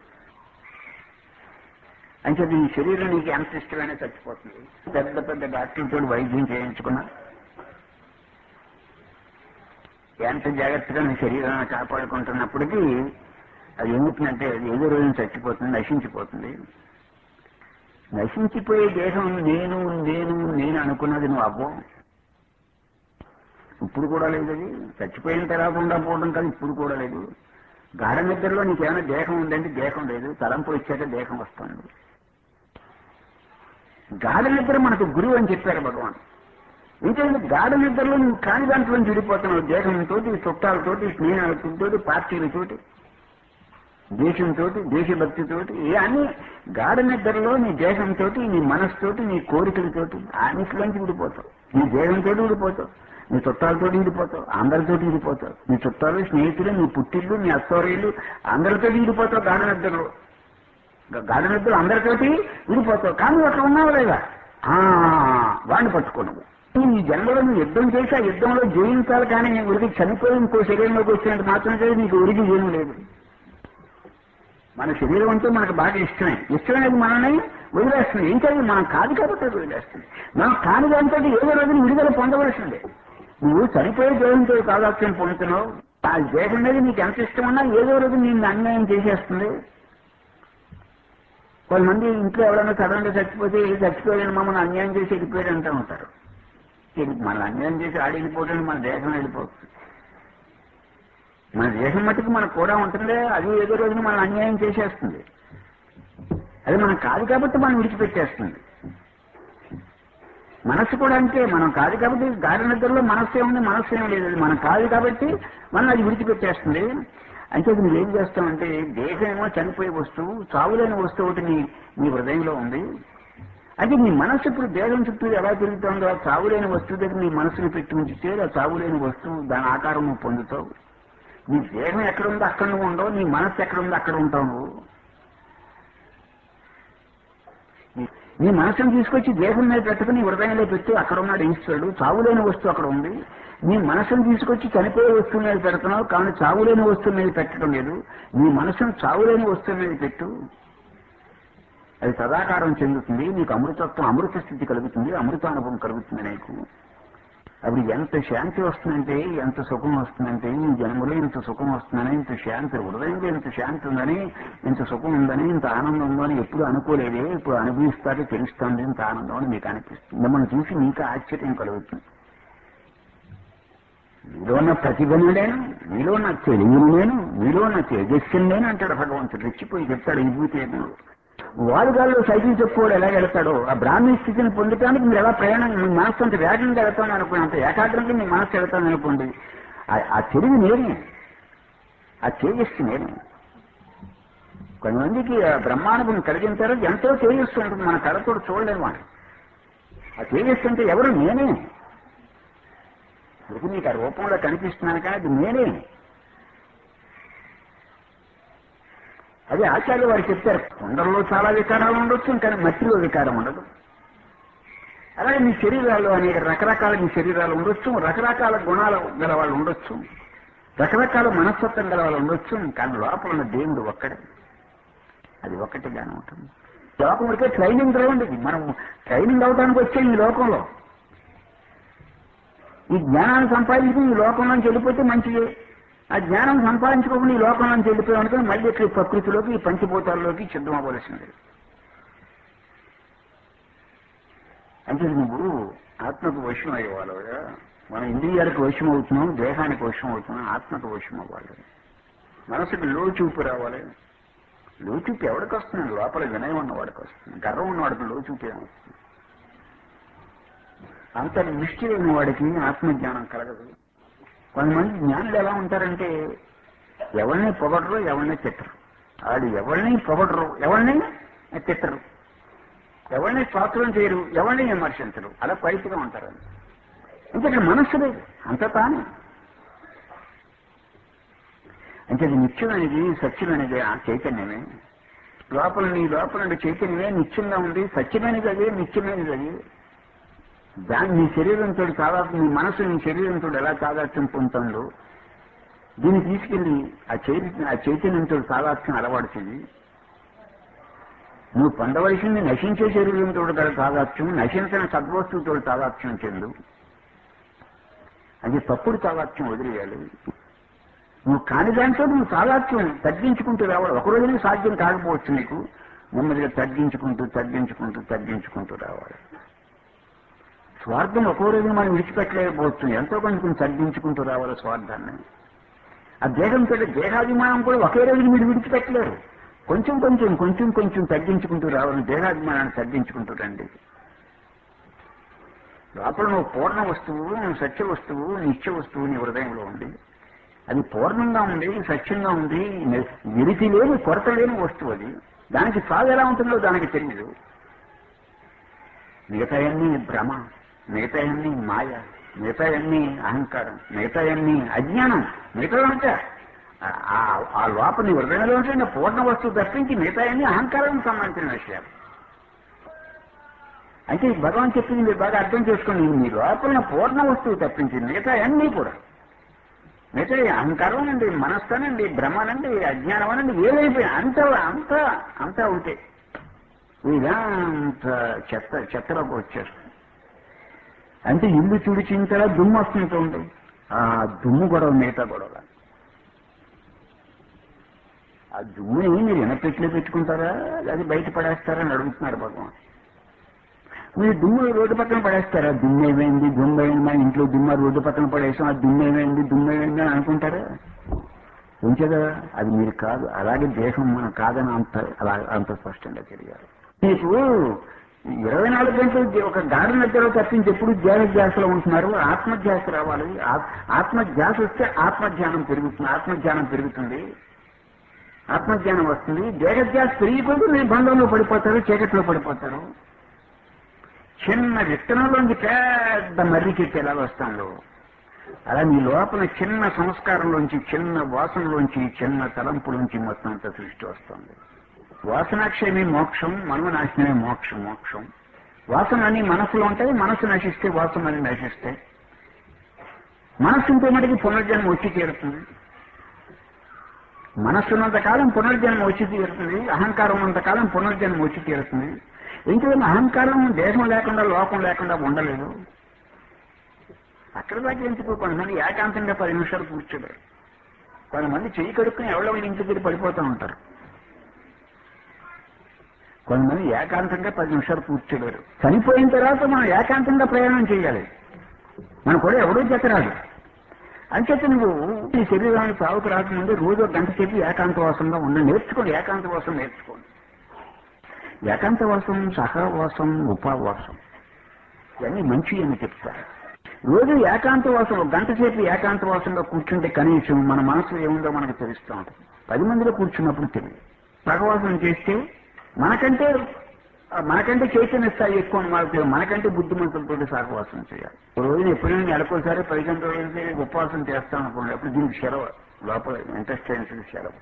అంటే నీ శరీరం నీకు ఎంత ఇష్టమైనా చచ్చిపోతుంది పెద్ద పెద్ద డాక్టర్లతో వైద్యం చేయించుకున్నా ఎంత జాగ్రత్తగా నీ శరీరాన్ని కాపాడుకుంటున్నప్పటికీ అది ఎందుకంటే అది ఏదో రోజున చచ్చిపోతుంది నశించిపోతుంది నశించిపోయే దేహం నేను నేను నేను అనుకున్నది నువ్వు అవ్వం ఇప్పుడు కూడా లేదు అది చచ్చిపోయిన తర్వాత ఉండకపోవడం కాదు ఇప్పుడు కూడా లేదు గాఢ నిద్రలో నీకేమైనా దేహం ఉందంటే దేహం లేదు తలంపు వచ్చాక దేహం వస్తుంది గాఢ నిద్ర మనకు గురువు అని చెప్పారు భగవాన్ ఇంకేంటి గాఢ నిద్రలో నువ్వు కాని దాంట్లో నుంచి విడిపోతున్నావు దేహంతో చుట్టాలతోటి స్నేహాలతో పార్టీలతోటి దేశంతో దేశభక్తితోటి ఏ అన్ని గాఢ నిద్రలో నీ దేశంతో నీ మనసుతోటి నీ కోరికలతోటి అన్నిటిలోంచి విడిపోతావు నీ దేహంతో విడిపోతావు నీ చుట్టాలతో విడిపోతావు అందరితో విడిపోతావు నీ చుట్టాలు స్నేహితులు నీ పుట్టిళ్ళు నీ అత్తోరీలు అందరితో విడిపోతావు గాఢ నిద్రలో గాఢ నిద్రలో అందరితోటి విడిపోతావు కానీ అట్లా ఉన్నావు లేదా ఆ, వాడిని పట్టుకున్నావు ఈ జన్మలో నువ్వు యుద్ధం చేసి ఆ యుద్ధంలో జయించాలి కానీ ఉరికి చనిపోయి ఇంకో శరీరంలోకి వచ్చినట్టు మాత్రం చేసి నీకు ఉరికి ఏం లేదు మన శరీరం అంటే మనకు బాగా ఇష్టమే ఇష్టమైనది మనల్ని వదిలేస్తుంది ఏం చేయాలి మనం కాదు కాబట్టి అది వదిలేస్తుంది మనం కాని దాంతో ఏదో రోజున విడుదల పొందవలసిందే నువ్వు చనిపోయే దేహంతో కాదాక్ష్యం పొందుతున్నావు ఆ దేహం మీద నీకు ఎంత ఇష్టం ఉన్నా ఏదో రోజు నిన్ను అన్యాయం చేసేస్తుంది కొంతమంది ఇంట్లో ఎవరైనా సడన్ గా చచ్చిపోతే "ఏ చచ్చిపోయాను మమ్మల్ని అన్యాయం చేసి వెళ్ళిపోయాడు అంటూ ఉంటారు ఇది మన అన్యాయం చేసి ఆడి వెళ్ళిపోవటానికి మన దేశం వెళ్ళిపోతుంది మన దేశం మట్టుకు మనకు కూడా ఉంటుంది అది ఏదో రోజున మనం అన్యాయం చేసేస్తుంది అది మనం కాదు కాబట్టి మనం విడిచిపెట్టేస్తుంది మనస్సు కూడా అంతే మనం కాదు కాబట్టి గాడి నిద్రలో మనస్సు ఏముంది మనస్సు ఏం లేదు అది మనం కాదు కాబట్టి మనం అది విడిచిపెట్టేస్తుంది అంటే నువ్వు ఏం చేస్తావంటే దేహం ఏమో చనిపోయే వస్తువు చావులేని వస్తువు ఒకటి నీ నీ హృదయంలో ఉంది అంటే నీ మనస్సు ఇప్పుడు దేహం చుట్టూ ఎలా తిరుగుతుందో ఆ చావులేని వస్తువు దగ్గర నీ మనసుని పెట్టి ఉంచితే ఆ చావులేని వస్తువు దాని ఆకారం నువ్వు పొందుతావు నీ దేహం ఎక్కడ ఉందో అక్కడ నువ్వు ఉండవు నీ మనస్సు ఎక్కడ ఉందో అక్కడ ఉంటావు నువ్వు నీ- నీ మనసును తీసుకొచ్చి దేహం మీద పెట్టుకుని హృదయంలో పెట్టి అక్కడ ఉన్నాడు ఈశ్వరుడు చావులేని వస్తువు అక్కడ ఉంది నీ మనసును తీసుకొచ్చి చనిపోయే వస్తువు మీద పెడుతున్నావు కానీ చావులేని వస్తువు మీద పెట్టడం లేదు నీ మనసును చావులేని వస్తువు మీద పెట్టు అది సదాకారం చెందుతుంది నీకు అమృతత్వం అమృత స్థితి కలుగుతుంది అమృతానుభవం కలుగుతుంది నీకు అప్పుడు ఎంత శాంతి వస్తుందంటే ఎంత సుఖం వస్తుందంటే ఈ జన్మలో ఇంత సుఖం వస్తుందని ఇంత శాంతి హృదయంలో ఇంత శాంతి ఉందని ఇంత సుఖం ఉందని ఇంత ఆనందం ఉందని ఎప్పుడు అనుకోలేదే ఇప్పుడు అనుభవిస్తారే తెలుస్తుంది ఇంత ఆనందం అని మీకు అనిపిస్తుంది మిమ్మల్ని చూసి మీకు ఆశ్చర్యం కలుగుతుంది మీలో ఉన్న ప్రతిభను నేను మీలో ఉన్న తెలివిని నేను మీలో ఉన్న తేజస్సుని నేను అంటాడు భగవంతుడు రెచ్చిపోయి చెప్తాడు ఈ భూతి వాడుగాల్లో సైకిల్ చెప్పుకోడు ఎలా వెళ్తాడో ఆ బ్రాహ్మీ స్థితిని పొందటానికి మీరు ఎలా ప్రయాణం మీ మనస్సు అంత వేగంగా వెళ్తాను అనుకోండి అంత ఏకాగ్రంగా మీ మనస్సు వెళ్తాను అనుకోండి ఆ- ఆ తెలివి నేనే ఆ తేజస్సు నేనే కొంతమందికి ఆ బ్రహ్మానుభవం కలిగిన తర్వాత ఎంతో తేజస్సు ఉంటుంది మన కళతో చూడలేము వాడు ఆ తేజస్సు అంటే ఎవరు నేనే ఇప్పుడు నీకు ఆ రూపంలో కనిపిస్తున్నాను కానీ అది నేనే అదే ఆచార్య వారు చెప్తారు కొండల్లో చాలా వికారాలు ఉండొచ్చు కానీ మట్టిలో వికారం ఉండదు అలాగే మీ శరీరాల్లో అనేక రకరకాల మీ శరీరాలు ఉండొచ్చు రకరకాల గుణాలు గల వాళ్ళు ఉండొచ్చు రకరకాల మనస్తత్వం గల వాళ్ళు ఉండొచ్చు కానీ లోపల ఉన్న దేవుడు ఒక్కడే అది ఒక్కటిగానే ఉంటుంది లోకం ఉడికే ట్రైనింగ్ గ్రౌండ్ ఇది మనం ట్రైనింగ్ అవడానికి వచ్చే ఈ లోకంలో ఈ జ్ఞానాన్ని సంపాదించుకుని ఈ లోకంలోంచి వెళ్ళిపోతే మంచిది ఆ జ్ఞానం సంపాదించుకోకుండా ఈ లోకంలోంచి వెళ్ళిపోయామనుకుని మళ్ళీ ఇక్కడ ఈ ప్రకృతిలోకి ఈ పంచభూతాల్లోకి సిద్ధం అవ్వవలసింది అంటే నువ్వు ఆత్మకు వశం అయ్యేవాళ్ళు మనం ఇంద్రియాలకు వశం అవుతున్నాం దేహానికి వశం అవుతున్నాం ఆత్మకు వశం అవ్వాలి మనసుకు లోచూపు రావాలి లోచూపు ఎవరికి వస్తుంది లోపల వినయం ఉన్నవాడికి వస్తుంది గర్వం ఉన్నవాడికి లోచూపు ఏమొస్తుంది అంత దృష్టి లేని వాడికి ఆత్మజ్ఞానం కలగదు కొంతమంది జ్ఞానులు ఎలా ఉంటారంటే ఎవరిని పొగడరు ఎవరిని తిట్టరు వాళ్ళు ఎవరిని పొగడరు ఎవరిని తిట్టరు ఎవరిని స్తోత్రం చేయరు ఎవరిని విమర్శించరు అలా పైపుగా ఉంటారు అంటే ఇక్కడ మనస్సు లేదు అంత తానే అంటే అది నిత్యమైనది సత్యమైనది ఆ చైతన్యమే లోపల నీ లోపల ఉండే చైతన్యమే నిత్యంగా ఉంది సత్యమైనది అదే నిత్యమైనది అది దాన్ని నీ శరీరంతో తాదాత్మ్యం నీ మనసు నీ శరీరంతో ఎలా తాదాత్మ్యం పొందుతుందో దీన్ని తీసుకెళ్లి ఆ చైతన్య ఆ చైతన్యంతో తాదాత్మ్యం అలవాటు చెయ్యి నువ్వు పొందవలసింది నశించే శరీరంతో గల తాదాత్మ్యం నశించిన సద్వస్తువుతో తాదాత్మ్యం చెందు అది తప్పుడు తాదాత్మ్యం వదిలేయాలి నువ్వు కాని దాంట్లో నువ్వు తాదాత్మ్యం తగ్గించుకుంటూ రావాలి ఒక రోజునే సాధ్యం కాకపోవచ్చు నీకు నెమ్మదిగా తగ్గించుకుంటూ తగ్గించుకుంటూ తగ్గించుకుంటూ రావాలి స్వార్థం ఒక్కో రోజు మనం విడిచిపెట్టలేకపోవచ్చు ఎంతో కొంచెం తగ్గించుకుంటూ రావాలి స్వార్థాన్ని ఆ దేహంతో దేహాభిమానం కూడా ఒకే రోజు మీరు విడిచిపెట్టలేరు కొంచెం కొంచెం కొంచెం కొంచెం తగ్గించుకుంటూ రావాలి దేహాభిమానాన్ని తగ్గించుకుంటూ రండి లోపల నువ్వు పూర్ణ వస్తువు నువ్వు సత్య వస్తువు నిత్య వస్తువు నీ హృదయంలో ఉంది అది పూర్ణంగా ఉంది సత్యంగా ఉంది విరితి లేని కొరత లేని వస్తువు అది దానికి సాగు ఎలా ఉంటుందో దానికి తెలియదు మిగతాయన్నీ భ్రమ మిగతాయన్నీ మాయ మిగతాయన్నీ అహంకారం మిగతాయన్నీ అజ్ఞానం మిగతా అంటే ఆ లోపల నీ హృదయంలో ఉంటే పూర్ణ వస్తువు తప్పించి మిగతాయన్నీ అహంకారానికి సంబంధించిన విషయాలు అంటే భగవాన్ చెప్పింది మీరు బాగా అర్థం చేసుకోండి మీ లోపల పూర్ణ వస్తువు తప్పించి మిగతా అన్నీ కూడా మిగతా అహంకారం అండి మనస్సనండి భ్రమనండి అజ్ఞానం అనండి ఏదైపోయినా అంత అంత అంతా ఉంటే ఇదంత చెత్త చెత్తలోకి వచ్చేస్తుంది అంటే ఇల్లు తుడిచింతలా దుమ్ము వస్తుంటుంది ఆ దుమ్ము గొడవ మిగతా గొడవ ఆ దుమ్ముని మీరు ఎనపెట్లో పెట్టుకుంటారా అది బయట పడేస్తారని అడుగుతున్నారు భగవాన్ మీరు దుమ్ము రోడ్డు పక్కన పడేస్తారా దుమ్ము ఏమైంది దుమ్ము అయింది మా ఇంట్లో దుమ్మ రోడ్డు పక్కన పడేసాం ఆ దుమ్ము ఏమైంది దుమ్ము ఏమైంది అని అనుకుంటారా ఉంచదా అది మీరు కాదు అలాగే దేశం మనం కాదని అంత అలా అంత స్పష్టంగా తెలియాలి మీకు ఇరవై నాలుగు గంటలు ఒక గాడి నిద్రలో తప్పించి ఎప్పుడు ధ్యాన ధ్యాసలో ఉంటున్నారు ఆత్మధ్యాస రావాలి ఆత్మధ్యాస వస్తే ఆత్మధ్యానం పెరుగుతుంది ఆత్మధ్యానం పెరుగుతుంది ఆత్మజ్ఞానం వస్తుంది దేహధ్యాస పెరిగిపోతే మీరు బంధంలో పడిపోతారు చీకట్లో పడిపోతారు చిన్న విత్తనంలోంచి పెద్ద మర్రి చెట్టు ఎలా వస్తుందో అలా మీ లోపల చిన్న సంస్కారంలోంచి చిన్న వాసనలోంచి చిన్న తలంపులోంచి మొత్తం అంత సృష్టి వస్తుంది వాసనాక్షయమే మోక్షం మనోనాశనమే మోక్షం మోక్షం వాసన అని మనసులో ఉంటాయి మనసు నశిస్తే వాసన అని నశిస్తాయి మనస్సు ఉంటే మటుకి పునర్జన్మ వచ్చి తీరుతుంది మనస్సున్నంత కాలం పునర్జన్మ వచ్చి తీరుతుంది అహంకారం ఉన్నంత కాలం పునర్జన్మ వచ్చి తీరుతుంది ఇంకేమైనా అహంకారం దేశం లేకుండా లోకం లేకుండా ఉండలేదు అక్కడ దాకా ఎందుకు కొంతమంది ఏకాంతంగా పది నిమిషాలు కూర్చోలేరు కొంతమంది చెయ్యి కడుక్కుని ఎవరో ఇంటి దగ్గర పడిపోతూ ఉంటారు కొంతమంది ఏకాంతంగా పది నిమిషాలు కూర్చోలేరు చనిపోయిన తర్వాత మనం ఏకాంతంగా ప్రయాణం చేయాలి మన కూడా ఎవడూ చెప్పరాదు అంచేత నువ్వు నీ శరీరానికి సాగుకు రాకముందు రోజు ఒక గంట సేపు ఏకాంతవాసంగా ఉండి నేర్చుకోండి ఏకాంతవాసం నేర్చుకోండి ఏకాంతవాసం సహవాసం ఉపవాసం ఇవన్నీ మంచి అని చెప్తారు రోజు ఏకాంతవాసం ఒక గంట సేపు ఏకాంతవాసంగా కూర్చుంటే కనీసం మన మనసు ఏముందో మనకు తెలుస్తూ ఉంటుంది పది మందిలో కూర్చున్నప్పుడు తెలియదు సహవాసం చేస్తే మనకంటే మనకంటే చైతన్య స్థాయి ఎక్కువ మనకు మనకంటే బుద్ధిమంతులతో సహవాసం చేయాలి ఒక రోజున ఎప్పుడైనా నెలకోసారి పది గంటల రోజులు ఉపవాసం చేస్తాం అనుకోండి అప్పుడు దీనికి సెలవు లోపల ఇంటెస్టైన్స్ సెలవు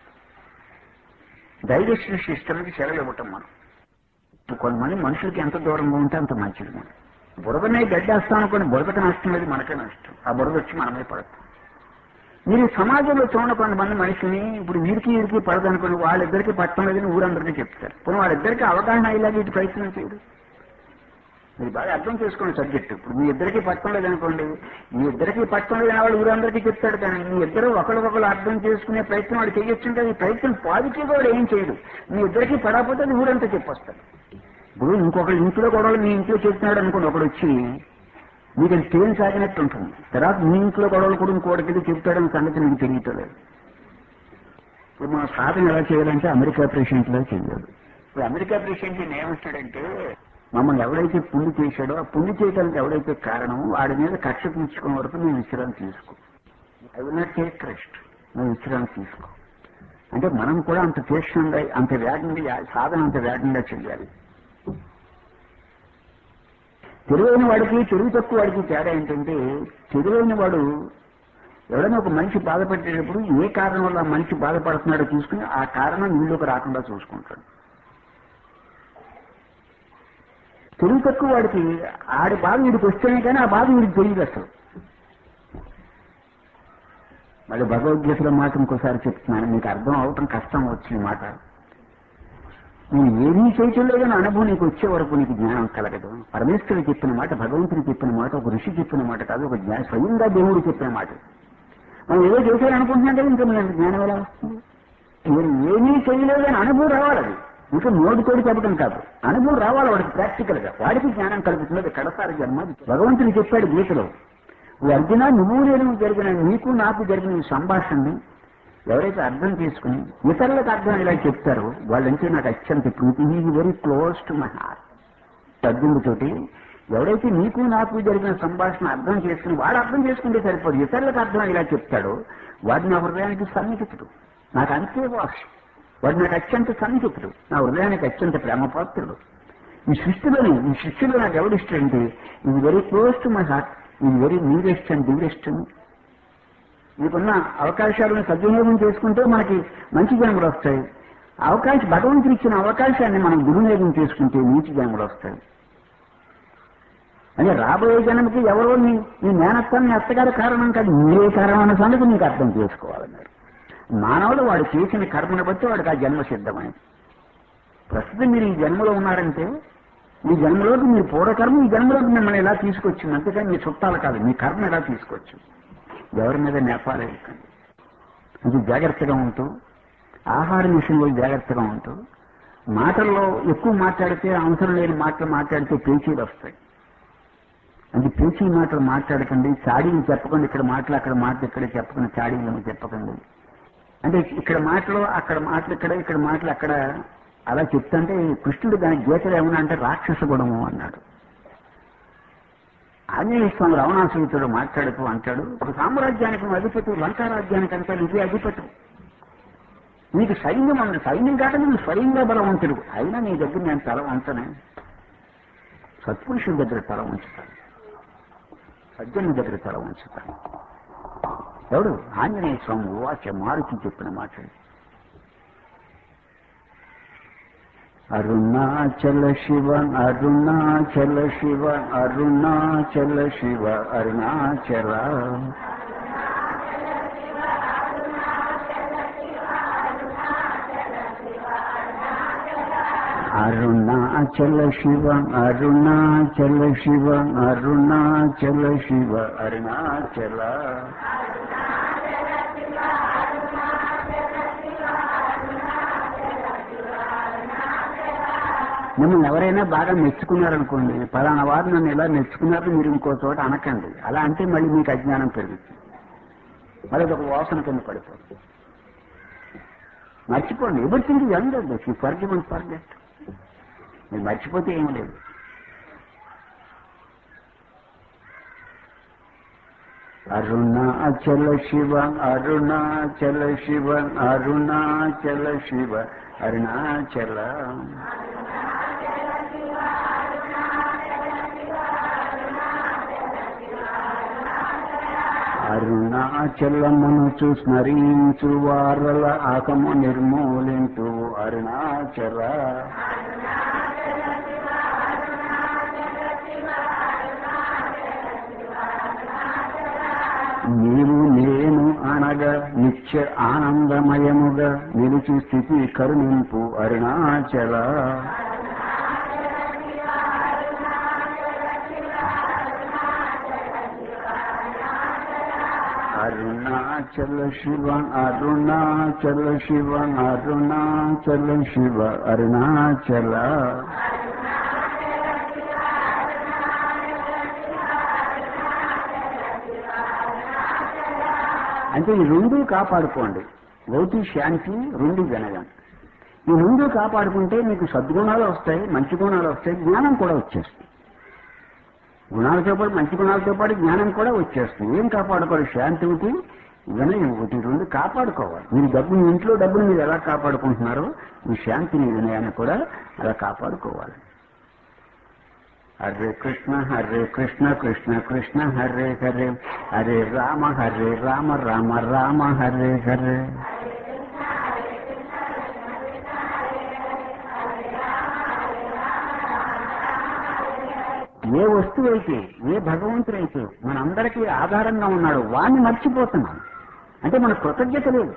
డైజెషన్ సిస్టమ్కి సెలవు ఇవ్వటం మనం కొంతమంది మనుషులకి ఎంత దూరంగా ఉంటే అంత మంచిది మనం బురదనే గడ్డేస్తాం అనుకోండి బురదకి నష్టం లేదు మనకే నష్టం ఆ బురద వచ్చి మనమే పడతాం మీరు సమాజంలో చూడండి కొంతమంది మనిషిని ఇప్పుడు వీరికి వీరికి పడదనుకోండి వాళ్ళిద్దరికి పట్టడం లేదని ఊరందరికీ చెప్తారు ఇప్పుడు వాళ్ళిద్దరికి అవగాహన అయ్యేలాగా ఇటు ప్రయత్నం చేయడు మీరు బాగా అర్థం చేసుకోండి సబ్జెక్ట్ ఇప్పుడు మీ ఇద్దరికి పట్టడం లేదనుకోండి మీ ఇద్దరికి పట్టడం లేదని వాళ్ళు ఊరందరికీ చెప్తాడు కానీ మీ ఇద్దరు ఒకరికొకరు అర్థం చేసుకునే ప్రయత్నం వాడు చేయొచ్చుంటే ఈ ప్రయత్నం పాజిటివ్ వాడు ఏం చేయడు మీ ఇద్దరికి పడకపోతే అది ఊరంతా చెప్పొస్తాడు ఇప్పుడు ఇంకొకరు ఇంట్లో గొడవలు మీ ఇంట్లో చెప్తున్నాడు అనుకోండి ఒకడు వచ్చి మీకు అది తేలి సాగినట్టు ఉంటుంది తర్వాత మీ ఇంట్లో గొడవలు కూడా ఇంకోటికి చెప్తాడని సంగతి మీకు తెలియటలేదు ఇప్పుడు మన సాధన ఎలా చేయాలంటే అమెరికా ప్రెసిడెంట్ లా చేయాలి ఇప్పుడు అమెరికా ప్రెసిడెంట్ ఏమంటాడంటే మమ్మల్ని ఎవడైతే పుణ్య చేశాడో ఆ పుణ్య చేయడానికి ఎవడైతే కారణం వాడి మీద కక్ష తీర్చుకునే వరకు మేము విశ్రాంతి తీసుకో I will not take rest మేము విశ్రాంతి తీసుకో అంటే మనం కూడా అంత తీక్షణంగా అంత వేగంగా సాధన అంత వేగంగా చేయాలి తెలివైన వాడికి తెలివి తక్కువ వాడికి తేడా ఏంటంటే తెలివైన వాడు ఎవడైనా ఒక మనిషి బాధపెట్టేటప్పుడు ఏ కారణం వల్ల ఆ మనిషి బాధపడుతున్నాడో చూసుకుని ఆ కారణం వీళ్ళకి రాకుండా చూసుకుంటాడు తెలివి తక్కువ వాడికి ఆడి బాధ వీడికి వస్తేనే కానీ ఆ బాధ వీడికి తెలియదు అసలు మళ్ళీ భగవద్గీతలో మాట ఇంకోసారి చెప్తున్నాను మీకు అర్థం అవటం కష్టం వచ్చిన మాట నేను ఏమీ చేయటం లేదని అనుభవం నీకు వచ్చే వరకు నీకు జ్ఞానం కలగదు పరమేశ్వరుడు చెప్పిన మాట భగవంతుడు చెప్పిన మాట ఒక ఋషి చెప్పిన మాట కాదు ఒక జ్ఞాన స్వయంగా దేవుడు చెప్పిన మాట మనం ఏదో చేసేయాలనుకుంటున్నాం కదా ఇంకా మనకి జ్ఞానం ఎలా వస్తుంది నేను ఏమీ చేయలేదని అనుభవం రావాలి అది ఇంకా నోటితోటి చెప్పడం కాదు అనుభవం రావాలి వాడికి ప్రాక్టికల్ గా వాడికి జ్ఞానం కలుగుతున్నది కడసారి జన్మ భగవంతుడు చెప్పాడు గీతలో ఓ అర్జున నువ్వు నేను జరిగిన నీకు నాకు జరిగిన ఈ సంభాషణని ఎవరైతే అర్థం చేసుకుని ఇతరులకు అర్థం ఇలా చెప్తారో వాళ్ళంటే నాకు అత్యంత ప్రీతి is very close to my heart అర్జునుడితోటి ఎవరైతే నీకు నాకు జరిగిన సంభాషణ అర్థం చేసుకుని వాడు అర్థం చేసుకుంటే సరిపోదు ఇతరులకు అర్థం ఇలా చెప్తాడో వాడు నా హృదయానికి సన్నిహితుడు నాకు అంతే వాష్ వాడు నాకు అత్యంత సన్నిహితుడు నా హృదయానికి అత్యంత ప్రేమపాత్రుడు ఈ సృష్టిలోని ఈ సృష్టిలో నాకు ఎవడిష్టంటే ఇది very close to my heart ఇది వెరీ నీరెస్ట్ అండ్ డివరెస్ట్ మీకున్న అవకాశాలను సద్వినియోగం చేసుకుంటే మనకి మంచి జన్మలు వస్తాయి అవకాశం భగవంతుడు ఇచ్చిన అవకాశాన్ని మనం దుర్వినియోగం చేసుకుంటే నీచి జన్మలు వస్తాయి అంటే రాబోయే జన్మకి ఎవరో నీ నీ మేనత్వాన్ని అత్తగారి కారణం కాదు మీరే కారణం అన్న సంగతి నీకు అర్థం చేసుకోవాలన్నారు మానవుడు వాడు చేసిన కర్మను బట్టి వాడికి ఆ జన్మ సిద్ధమైంది ప్రస్తుతం మీరు ఈ జన్మలో ఉన్నారంటే మీ జన్మలోకి మీరు పూర్వకర్మ ఈ జన్మలోకి మిమ్మల్ని ఎలా తీసుకొచ్చింది అంతేకాని మీ చుట్టాలు కాదు మీ కర్మ ఎలా తీసుకొచ్చింది ఎవరి మీద నేపాలే ఇది జాగ్రత్తగా ఉంటూ ఆహారం విషయంలో జాగ్రత్తగా ఉంటూ మాటల్లో ఎక్కువ మాట్లాడితే అవసరం లేని మాటలు మాట్లాడితే పేచీలు వస్తాయి అంటే పేచీ మాటలు మాట్లాడకండి చాడీలు చెప్పకండి ఇక్కడ మాటలు అక్కడ మాటలు ఇక్కడ చెప్పకండి చాడీలు చెప్పకండి అంటే ఇక్కడ మాటలు అక్కడ మాటలు ఇక్కడ ఇక్కడ మాటలు అక్కడ అలా చెప్తుంటే కృష్ణుడు దాని గీతలు ఏమన్నా అంటే రాక్షస గుణము అన్నాడు ఆంజనేయ స్వామి రావణాసుడితో మాట్లాడుతూ అంటాడు ఒక సామ్రాజ్యానికి నువ్వు అధిపతి లంకా రాజ్యానికి అంతా నువ్వే అధిపతి నీకు సైన్యం ఉంది సైన్యం కాక నువ్వు స్వయంగా బలవంతుడు అయినా నీ దగ్గర నేను తల వంచనే సత్పురుషుడి దగ్గర తల ఉంచుతాను సజ్జనుడి దగ్గర తల ఉంచుతాను ఎవడు ఆంజనేయ స్వామి వాచ మారుతి చెప్పిన మాట అరుణాచల శివ అరుణాచల శివ అరుణాచల శివ అరుణాచల అరుణాచల శివ అరుణాచల శివ అరుణాచల శివ అరుణాచల మిమ్మల్ని ఎవరైనా బాగా మెచ్చుకున్నారనుకోండి పలానా వారు నన్ను ఎలా మెచ్చుకున్నారు మీరు ఇంకో చోట అనకండి అలా అంటే మళ్ళీ మీకు అజ్ఞానం పెరుగుతుంది మళ్ళీ ఒక వాసన కింద పడిపోతుంది మర్చిపోండి everything young you forgive and forget మీరు మర్చిపోతే ఏం లేదు అరుణాచల శివ అరుణాచల శివ అరుణాచల శివ అరుణాచల అరుణాచలమును స్మరించు వారల ఆకము నిర్మూలించు అరుణాచల నీవు నేను అనగా నిత్య ఆనందమయముగా నిలిచి స్థితి కరుణింపు అరుణాచల అరుణాచల శివ అరుణాచల శివ అరుణాచల శివ అరుణాచల అంటే ఈ రెండు కాపాడుకోండి ఒకటి శాంతి రెండు వినయం ఈ రెండు కాపాడుకుంటే మీకు సద్గుణాలు వస్తాయి మంచి గుణాలు వస్తాయి జ్ఞానం కూడా వచ్చేస్తుంది గుణాలతో పాటు మంచి గుణాలతో పాటు జ్ఞానం కూడా వచ్చేస్తుంది ఏం కాపాడుకోవాలి శాంతి ఒకటి వినయం ఒకటి రెండు కాపాడుకోవాలి మీరు డబ్బు మీ ఇంట్లో డబ్బును మీరు ఎలా కాపాడుకుంటున్నారో మీ శాంతిని వినయాన్ని కూడా అలా కాపాడుకోవాలి హరే కృష్ణ హరే కృష్ణ కృష్ణ కృష్ణ హరే హరే హరే రామ హరే రామ రామ రామ హరే హరే ఏ వస్తువు అయితే ఏ భగవంతుడైతే మనందరికీ ఆధారంగా ఉన్నాడు వాణ్ణి మర్చిపోతున్నాం అంటే మన కృతజ్ఞత లేదు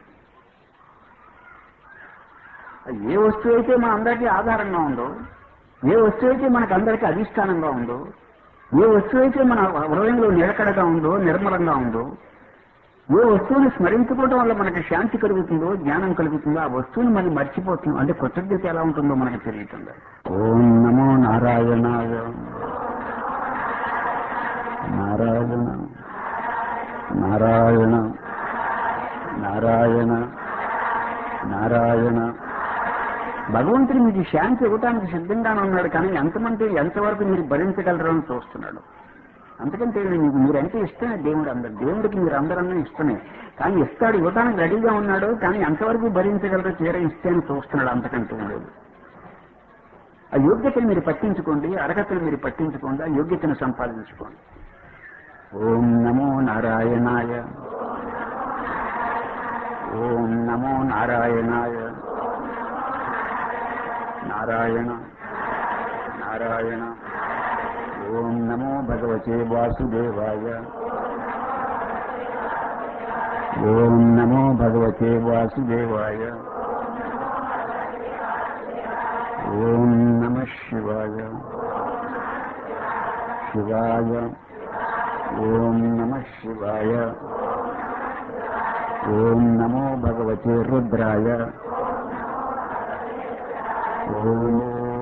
ఏ వస్తువు అయితే మన అందరికీ ఆధారంగా ఉందో ఏ వస్తువు అయితే మనకు అందరికీ అధిష్టానంగా ఉందో ఏ వస్తువు అయితే మన హృదయంలో నిలకడగా ఉందో నిర్మలంగా ఉందో ఏ వస్తువుని స్మరించుకోవడం వల్ల మనకి శాంతి కలుగుతుందో జ్ఞానం కలుగుతుందో ఆ వస్తువుని మనం మర్చిపోతున్నాం అంటే కృతజ్ఞత ఎలా ఉంటుందో మనకు తెలియకుండా ఓం నమో నారాయణాయ నారాయణ నారాయణ నారాయణ నారాయణ భగవంతుడు మీకు శాంతి ఇవ్వటానికి సిద్ధంగానే ఉన్నాడు కానీ ఎంతమంది ఎంతవరకు మీరు భరించగలరు అని చూస్తున్నాడు అంతకంటే మీకు మీరంటే ఇష్టమే దేవుడు అందరు దేవుడికి మీరు అందరన్నా ఇష్టమే కానీ ఇస్తాడు ఇవ్వడానికి రెడీగా ఉన్నాడు కానీ ఎంతవరకు భరించగలరో చీర ఇస్తే అని చూస్తున్నాడు అంతకంటే లేదు ఆ యోగ్యతను మీరు పట్టించుకోండి అర్హతను మీరు పట్టించుకోండి ఆ యోగ్యతను సంపాదించుకోండి ఓం నమో నారాయణాయ ఓం నమో నారాయణాయ నారాయణ నారాయణ ఓం నమో భగవతే వాసుదేవాయ ఓం నమో భగవతే వాసుదేవాయ ఓం నమ శివాయ శివాయ ఓం నమ శివాయ ఓం నమో భగవతే రుద్రాయ ఓం